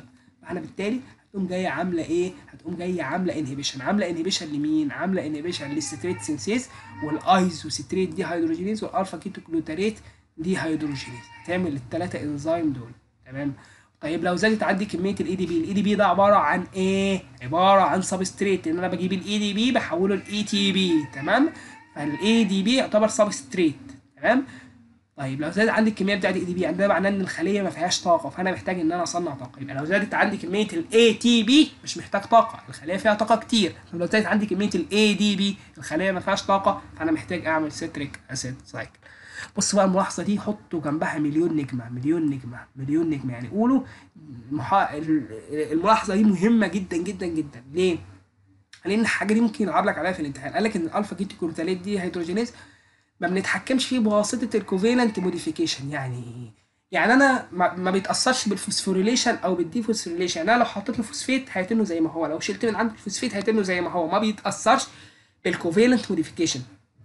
فاحنا بالتالي هتقوم جايه عامله ايه هتقوم جايه عامله انهبيشن عامله انهبيشن لمين عامله انهبيشن للستريت سينسيز والايزوستريت دي هيدروجينيز والالفا كيتوكلوتاريت دي هيدروجينيز هتعمل الثلاثه انزيم دول تمام طيب لو زادت عندي كميه الاي دي بي الاي دي بي ده عباره عن ايه عباره عن سبستريت ان انا بجيب الاي دي بي بحوله لاي تي بي تمام فالاي دي بي يعتبر سبستريت تمام طيب لو زادت عندي الكميه بتاعت الاي دي بي يعني ده معناه ان الخليه ما فيهاش طاقه فانا محتاج ان انا اصنع طاقه يبقى لو زادت عندي كميه الاي تي بي مش محتاج طاقه الخليه فيها طاقه كتير طب لو زادت عندي كميه الاي دي بي الخليه ما فيهاش طاقه فانا محتاج اعمل سيتريك اسيد سايكل بص بقى الملاحظه دي حطوا جنبها مليون نجمه مليون نجمه مليون نجمه يعني قولوا المحا... الملاحظه دي مهمه جدا جدا جدا ليه؟ لان الحاجه دي ممكن يلعب لك عليها في الامتحان قال لك ان الالفا كيتوكورتاليت دي هيدروجينيز ما بنتحكمش فيه بواسطه الكوفيلنت موديفيكيشن يعني ايه؟ يعني انا ما, ما بيتاثرش بالفوسفوريليشن او بالديفوسفوريليشن يعني انا لو حطيت له فوسفيت هيتنه زي ما هو لو شلت من عنده الفوسفيت هيتنه زي ما هو ما بيتاثرش بالكوفيلنت موديفيكيشن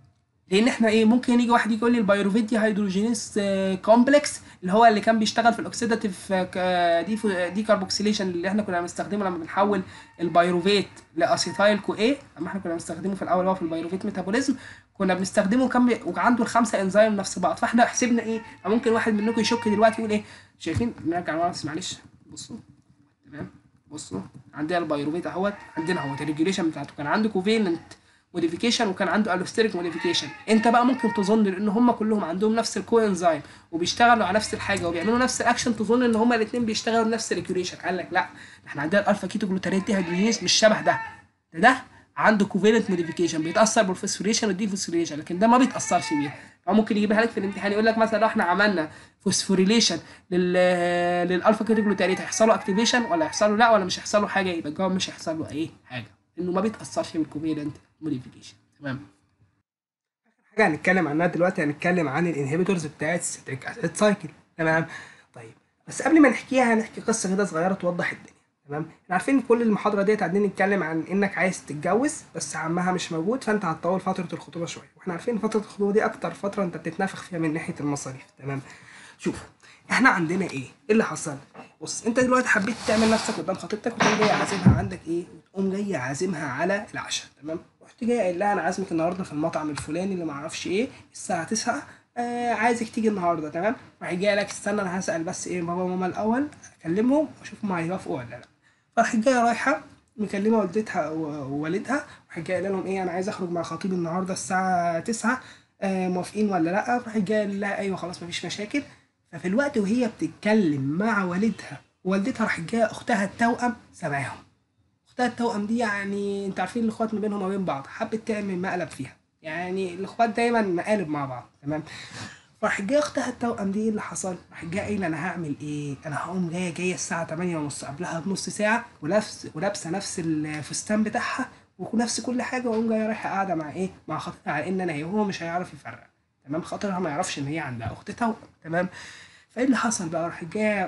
لان احنا ايه ممكن يجي واحد يقول لي البيروفيت دي هيدروجينيز كومبلكس اللي هو اللي كان بيشتغل في الاكسيداتيف دي دي كاربوكسيليشن اللي احنا كنا بنستخدمه لما بنحول البيروفيت لاسيتايل كو ايه لما احنا كنا بنستخدمه في الاول هو في البيروفيت ميتابوليزم كنا بنستخدمه كم وعنده الخمسه انزيم نفس بعض فاحنا حسبنا ايه ممكن واحد منكم يشك دلوقتي يقول ايه شايفين نرجع لورا بس معلش بصوا تمام بصوا عندنا البيروفيت اهوت عندنا اهوت الريجوليشن بتاعته كان عنده كوفيلنت موديفيكيشن وكان عنده الوستيريك موديفيكيشن انت بقى ممكن تظن ان هم كلهم عندهم نفس الكو انزيم وبيشتغلوا على نفس الحاجه وبيعملوا نفس الاكشن تظن ان هم الاثنين بيشتغلوا نفس الريجوليشن قال لك لا احنا عندنا الالفا كيتو جلوتاريت دي هيدروجينيز مش شبه ده ده ده عنده كوفيلنت موديفيكيشن بيتاثر بالفوسفوريشن والديفوسفوريشن لكن ده ما بيتاثرش بيها او ممكن يجيبها لك في الامتحان يقول لك مثلا لو احنا عملنا فوسفوريليشن لل للالفا كيتو جلوتاريت هيحصل له اكتيفيشن ولا هيحصل له لا ولا مش هيحصل له حاجه يبقى الجواب مش هيحصل له اي حاجه لانه ما بيتاثرش بالكوفيلنت موديفيكيشن تمام حاجه هنتكلم عنها دلوقتي هنتكلم عن الانهبيتورز بتاعت الستريك اسيد سايكل تمام طيب بس قبل ما نحكيها هنحكي قصه كده صغيره توضح الدنيا تمام احنا عارفين كل المحاضره ديت قاعدين نتكلم عن انك عايز تتجوز بس عمها مش موجود فانت هتطول فتره الخطوبه شويه واحنا عارفين فتره الخطوبه دي اكتر فتره انت بتتنافخ فيها من ناحيه المصاريف تمام شوف احنا عندنا ايه ايه اللي حصل بص انت دلوقتي حبيت تعمل نفسك قدام خطيبتك وتقوم جاي عازمها عندك ايه وتقوم جاي عازمها على العشاء تمام رحت جاي قايل لها انا عازمك النهارده في المطعم الفلاني اللي معرفش ايه الساعه 9 آه عايزك تيجي النهارده تمام راح جاي لك استنى انا هسال بس ايه بابا وماما الاول اكلمهم واشوفهم هيوافقوا ولا لا فراح جايه رايحه مكلمه والدتها ووالدها راح جايه قايله لهم ايه انا عايز اخرج مع خطيبي النهارده الساعه 9 آه موافقين ولا لا راح جايه قال لها ايوه خلاص مفيش مشاكل ففي الوقت وهي بتتكلم مع والدها ووالدتها راح جايه اختها التوأم سامعاهم اختها التوأم دي يعني انت عارفين الاخوات ما بينهم وما بين بعض حبت تعمل مقلب فيها يعني الاخوات دايما مقالب مع بعض تمام راح جايه اختها التوأم دي اللي حصل راح جايه قايله انا هعمل ايه انا هقوم جايه جايه الساعه 8 ونص قبلها بنص ساعه ولابس ولابسه نفس الفستان بتاعها ونفس كل حاجه واقوم جايه رايحه قاعده مع ايه مع خطيبها على ان انا هي وهو مش هيعرف يفرق تمام خاطرها ما يعرفش ان هي عندها اخت توأم تمام فايه اللي حصل بقى راح جايه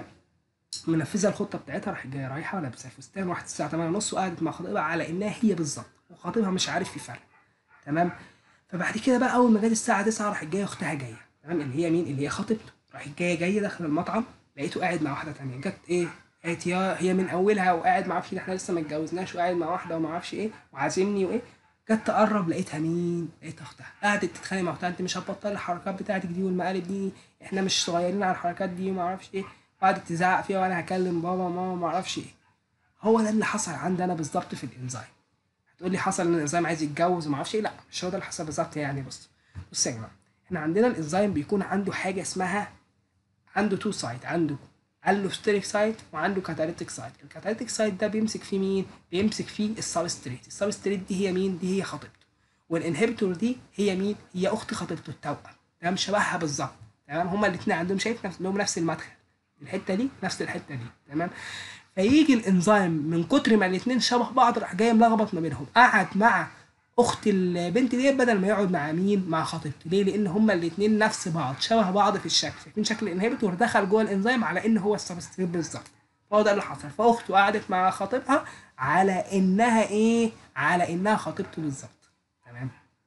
منفذه الخطه بتاعتها راح جايه رايحه لابسه فستان راحت الساعه 8 ونص وقعدت مع خطيبها على انها هي بالظبط وخطيبها مش عارف يفرق تمام فبعد كده بقى اول ما جت الساعه 9 راحت جايه اختها جايه تمام اللي هي مين اللي هي خطيبته راحت جايه جايه داخل المطعم لقيته قاعد مع واحده تانية جت ايه قالت يا هي من اولها وقاعد ما اعرفش احنا لسه ما اتجوزناش وقاعد مع واحده وما اعرفش ايه وعازمني وايه جت تقرب لقيتها مين؟ لقيتها اختها قعدت تتخانق مع اختها انت مش هتبطل الحركات بتاعتك دي والمقالب دي احنا مش صغيرين على الحركات دي وما اعرفش ايه وقعدت تزعق فيها وانا هكلم بابا وماما ما اعرفش ايه هو ده اللي حصل عندي انا بالظبط في الانزيم هتقول لي حصل ان الانزيم عايز يتجوز وما اعرفش ايه لا مش هو ده اللي حصل بالظبط يعني بص بص يا جماعه احنا عندنا الانزيم بيكون عنده حاجه اسمها عنده تو سايت عنده الوستيريك سايت وعنده كاتاليتيك سايت الكاتاليتيك سايت ده بيمسك فيه مين بيمسك فيه السبستريت السبستريت دي هي مين دي هي خطيبته والانهبيتور دي هي مين هي اخت خطيبته التوأم تمام شبهها بالظبط تمام هما الاثنين عندهم شايف نفس لهم نفس المدخل الحته دي نفس الحته دي تمام فيجي الانزيم من كتر ما الاثنين شبه بعض راح جاي ملخبط ما بينهم قعد مع اخت البنت دي بدل ما يقعد مع مين مع خطيبته ليه لان هما الاثنين نفس بعض شبه بعض في الشكل شايفين شكل الانهبيتور دخل جوه الانزيم على ان هو السبستريت بالظبط هو ده اللي حصل فاخته قعدت مع خطيبها على انها ايه على انها خطيبته بالظبط تمام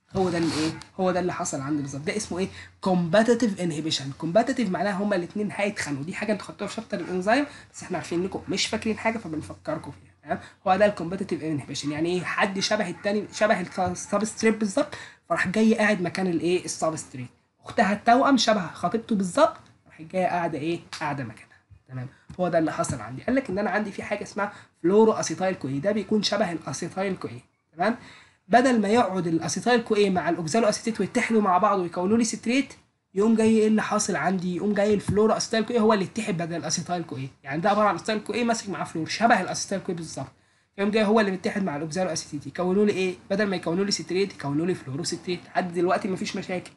هو ده اللي ايه هو ده اللي حصل عندي بالظبط ده اسمه ايه كومباتيتيف انهبيشن كومباتيتيف معناها هما الاثنين هيتخانقوا دي حاجه انتوا خدتوها في شابتر الانزيم بس احنا عارفين انكم مش فاكرين حاجه فبنفكركم فيها تمام هو ده الكومباتيتيف انهبيشن يعني ايه حد شبه التاني شبه السبستريت بالظبط فراح جاي قاعد مكان الايه السبستريت اختها التوأم شبه خطيبته بالظبط راح جايه قاعده ايه قاعده مكانها تمام هو ده اللي حصل عندي قال لك ان انا عندي في حاجه اسمها فلورو اسيتايل كوي ده بيكون شبه الاسيتايل كوي تمام بدل ما يقعد الاسيتايل كوي مع الاوكزالو اسيتيت ويتحدوا مع بعض ويكونوا لي ستريت يقوم جاي ايه اللي حاصل عندي يقوم جاي الفلورو اسيتايل كوي هو اللي اتحد بدل الاسيتايل كوي يعني ده عباره عن اسيتايل كوي ماسك مع فلور شبه الاسيتايل كوي بالظبط يقوم جاي هو اللي متحد مع الاوكزالو اسيتيت يكونوا لي ايه بدل ما يكونوا لي ستريت يكونوا لي فلورو ستريت لحد دلوقتي مفيش مشاكل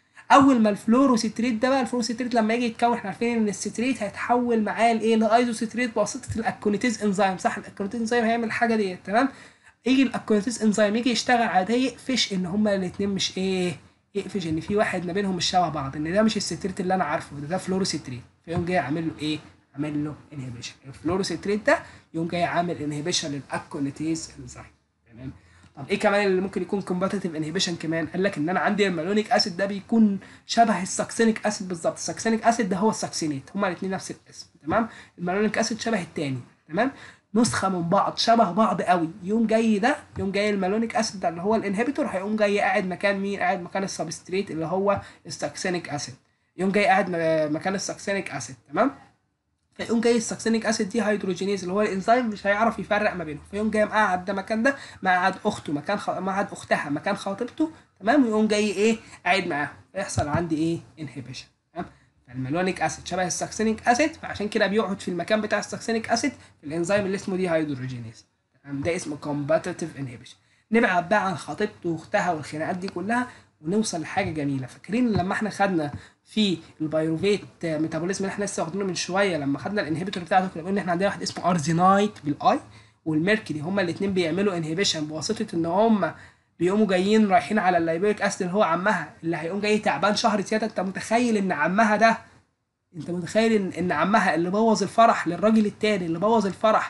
اول ما الفلوروستريت ده بقى الفلوروستريت لما يجي يتكون احنا عارفين ان الستريت هيتحول معاه لايه لايزوستريت بواسطه الاكونيتيز انزيم صح الاكونيتيز انزيم هيعمل الحاجه ديت تمام يجي الاكونيتيز انزيم يجي يشتغل على ده يقفش ان هما الاثنين مش ايه يقفش ان في واحد ما بينهم مش شبه بعض ان ده مش الستريت اللي انا عارفه ده ده فلوروستريت فيقوم جاي عامل له ايه عامل له انهبيشن الفلوروستريت ده يقوم جاي عامل انهبيشن للاكونيتيز انزيم تمام طب ايه كمان اللي ممكن يكون كومباتيتيف انهبيشن كمان قال لك ان انا عندي المالونيك اسيد ده بيكون شبه الساكسينيك اسيد بالظبط الساكسينيك اسيد ده هو الساكسينيت هما الاثنين نفس الاسم تمام المالونيك اسيد شبه التاني تمام نسخه من بعض شبه بعض قوي يوم جاي ده يوم جاي المالونيك اسيد ده اللي هو الانهبيتور هيقوم جاي قاعد مكان مين قاعد مكان السبستريت اللي هو الساكسينيك اسيد يوم جاي قاعد مكان الساكسينيك اسيد تمام فيقوم جاي الساكسينيك اسيد دي هيدروجينيز اللي هو الانزيم مش هيعرف يفرق ما بينهم فيقوم جاي مقعد ده مكان ده مقعد اخته مكان خ... مقعد اختها مكان خطيبته تمام ويقوم جاي ايه قاعد معاهم فيحصل عندي ايه انهبيشن تمام فالمالونيك اسيد شبه الساكسينيك اسيد فعشان كده بيقعد في المكان بتاع الساكسينيك اسيد في الانزيم اللي اسمه دي هيدروجينيز تمام ده اسمه كومباتيتيف انهبيشن نبعد بقى عن خطيبته واختها والخناقات دي كلها ونوصل لحاجه جميله فاكرين لما احنا خدنا في البيروفيت ميتابوليزم اللي احنا لسه واخدينه من شويه لما خدنا الانهبيتور بتاعته كنا قلنا احنا عندنا واحد اسمه ارزينايت بالاي والميركوري هما الاثنين بيعملوا انهبيشن بواسطه ان هما بيقوموا جايين رايحين على اللايبيريك اسيد اللي هو عمها اللي هيقوم جاي تعبان شهر زياده انت متخيل ان عمها ده انت متخيل ان ان عمها اللي بوظ الفرح للراجل التاني اللي بوظ الفرح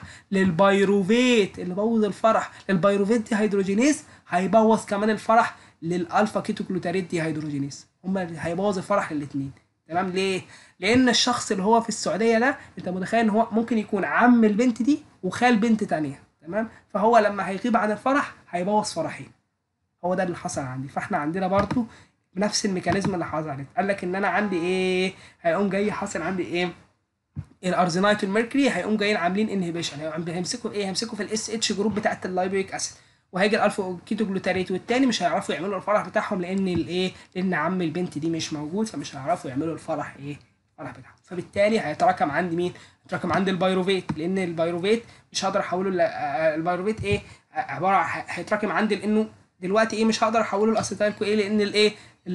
للبيروفيت اللي بوظ الفرح للبيروفيت دي هيدروجينيز هيبوظ كمان الفرح للالفا كيتوكلوتاريت دي هيدروجينيز هما هيبوظ الفرح للاثنين تمام ليه لان الشخص اللي هو في السعوديه ده انت متخيل ان هو ممكن يكون عم البنت دي وخال بنت تانية تمام فهو لما هيغيب عن الفرح هيبوظ فرحين هو ده اللي حصل عندي فاحنا عندنا برضو نفس الميكانيزم اللي حصلت قال لك ان انا عندي ايه هيقوم جاي حاصل عندي ايه الارزينايت والميركوري هيقوم جايين عاملين انهبيشن هيمسكوا ايه هيمسكوا في الاس اتش جروب بتاعت اللايبيك اسيد وهيجي الالفا كيتو جلوتاريت والتاني مش هيعرفوا يعملوا الفرح بتاعهم لان الايه لان عم البنت دي مش موجود فمش هيعرفوا يعملوا الفرح ايه الفرح بتاعهم فبالتالي هيتراكم عندي مين هيتراكم عندي البيروفيت لان البيروفيت مش هقدر احوله ل- آه، البيروفيت ايه عباره عن- هيتراكم عندي لانه دلوقتي ايه مش هقدر احوله لاسيتايل كو ايه لان الايه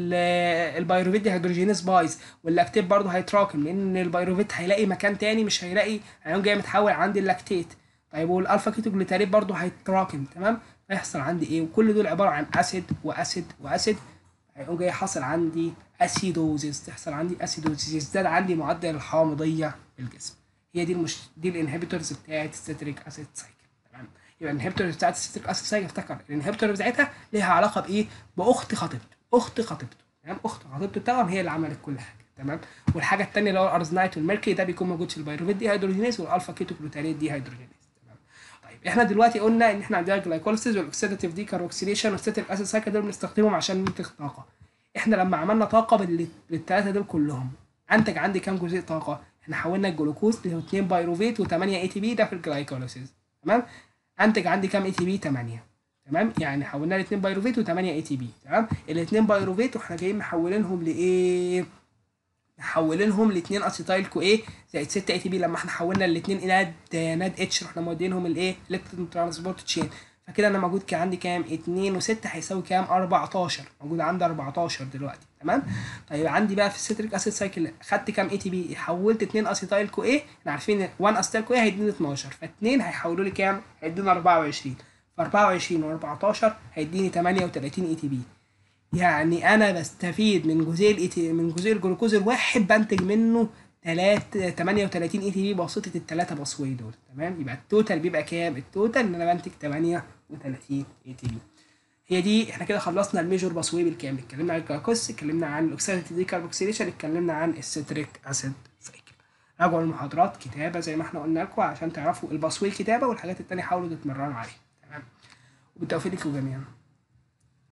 ال- البيروفيت دي هيدروجينيز بايظ واللاكتيت برضه هيتراكم لان البيروفيت هيلاقي مكان تاني مش هيلاقي هيقوم جاي متحول عندي اللاكتيت طيب والالفا كيتو جلوتاريت برضه هيتراكم تمام هيحصل عندي ايه وكل دول عباره عن اسيد واسيد واسيد هيقوم جاي حاصل عندي اسيدوزيس تحصل عندي اسيدوزيس يزداد عندي معدل الحامضيه في الجسم هي دي المش... دي الانهبيتورز بتاعت الستريك اسيد سايكل تمام يبقى الانهبيتورز بتاعت الستريك اسيد سايكل افتكر الانهبيتور بتاعتها ليها علاقه بايه باخت خطيبته اخت خطيبته تمام اخت خطيبته التوأم هي اللي عملت كل حاجه تمام والحاجه الثانيه اللي هو الارزنايت والميركوري ده بيكون موجود في البيروفيت دي هيدروجينيز والالفا كيتو جلوتاريت دي هيدروجينيز تمام طيب احنا دلوقتي قلنا ان احنا عندنا الجلايكوليسيس والاكسيداتيف دي كاروكسيليشن والستريك اسيد سايكل دول بنستخدمهم عشان ننتج طاقه احنا لما عملنا طاقه بال- بالثلاثه دول كلهم انتج عندي كام جزيء طاقه احنا حولنا الجلوكوز ل 2 بايروفيت و8 اي تي بي ده في الجلايكوليسيس تمام انتج عندي كام اي تي بي 8 تمام يعني حولنا ل 2 بايروفيت و8 اي تي بي تمام الاثنين بايروفيت واحنا جايين محولينهم لايه محولينهم ل 2 اسيتايل كو ايه زائد 6 اي تي بي لما احنا حولنا الاثنين ناد ناد اتش رحنا مودينهم الايه الكترون ترانسبورت تشين فكده انا موجود كان عندي كام 2 و6 هيساوي كام 14 موجود عندي 14 دلوقتي تمام طيب عندي بقى في الستريك اسيد سايكل خدت كام اي تي بي حولت 2 اسيتايل كو ايه احنا عارفين 1 اسيتايل كو ايه هيديني 12 ف2 هيحولوا لي كام هيديني 24 ف 24 و14 هيديني 38 اي تي بي يعني انا بستفيد من جزيء الاي من جزيء الجلوكوز الواحد بنتج منه 3 38 اي تي بي بواسطه الثلاثه بصوي دول تمام يبقى التوتال بيبقى كام التوتال ان انا بنتج 38 اي تي بي هي دي احنا كده خلصنا الميجور باسوي بالكامل اتكلمنا عن الجلايكوز اتكلمنا عن الاكسيديتيف ديكاربوكسيليشن اتكلمنا عن الستريك اسيد سايكل راجعوا المحاضرات كتابه زي ما احنا قلنا لكم عشان تعرفوا الباسوي الكتابه والحاجات التانية حاولوا تتمرنوا عليها تمام وبالتوفيق لكم جميعا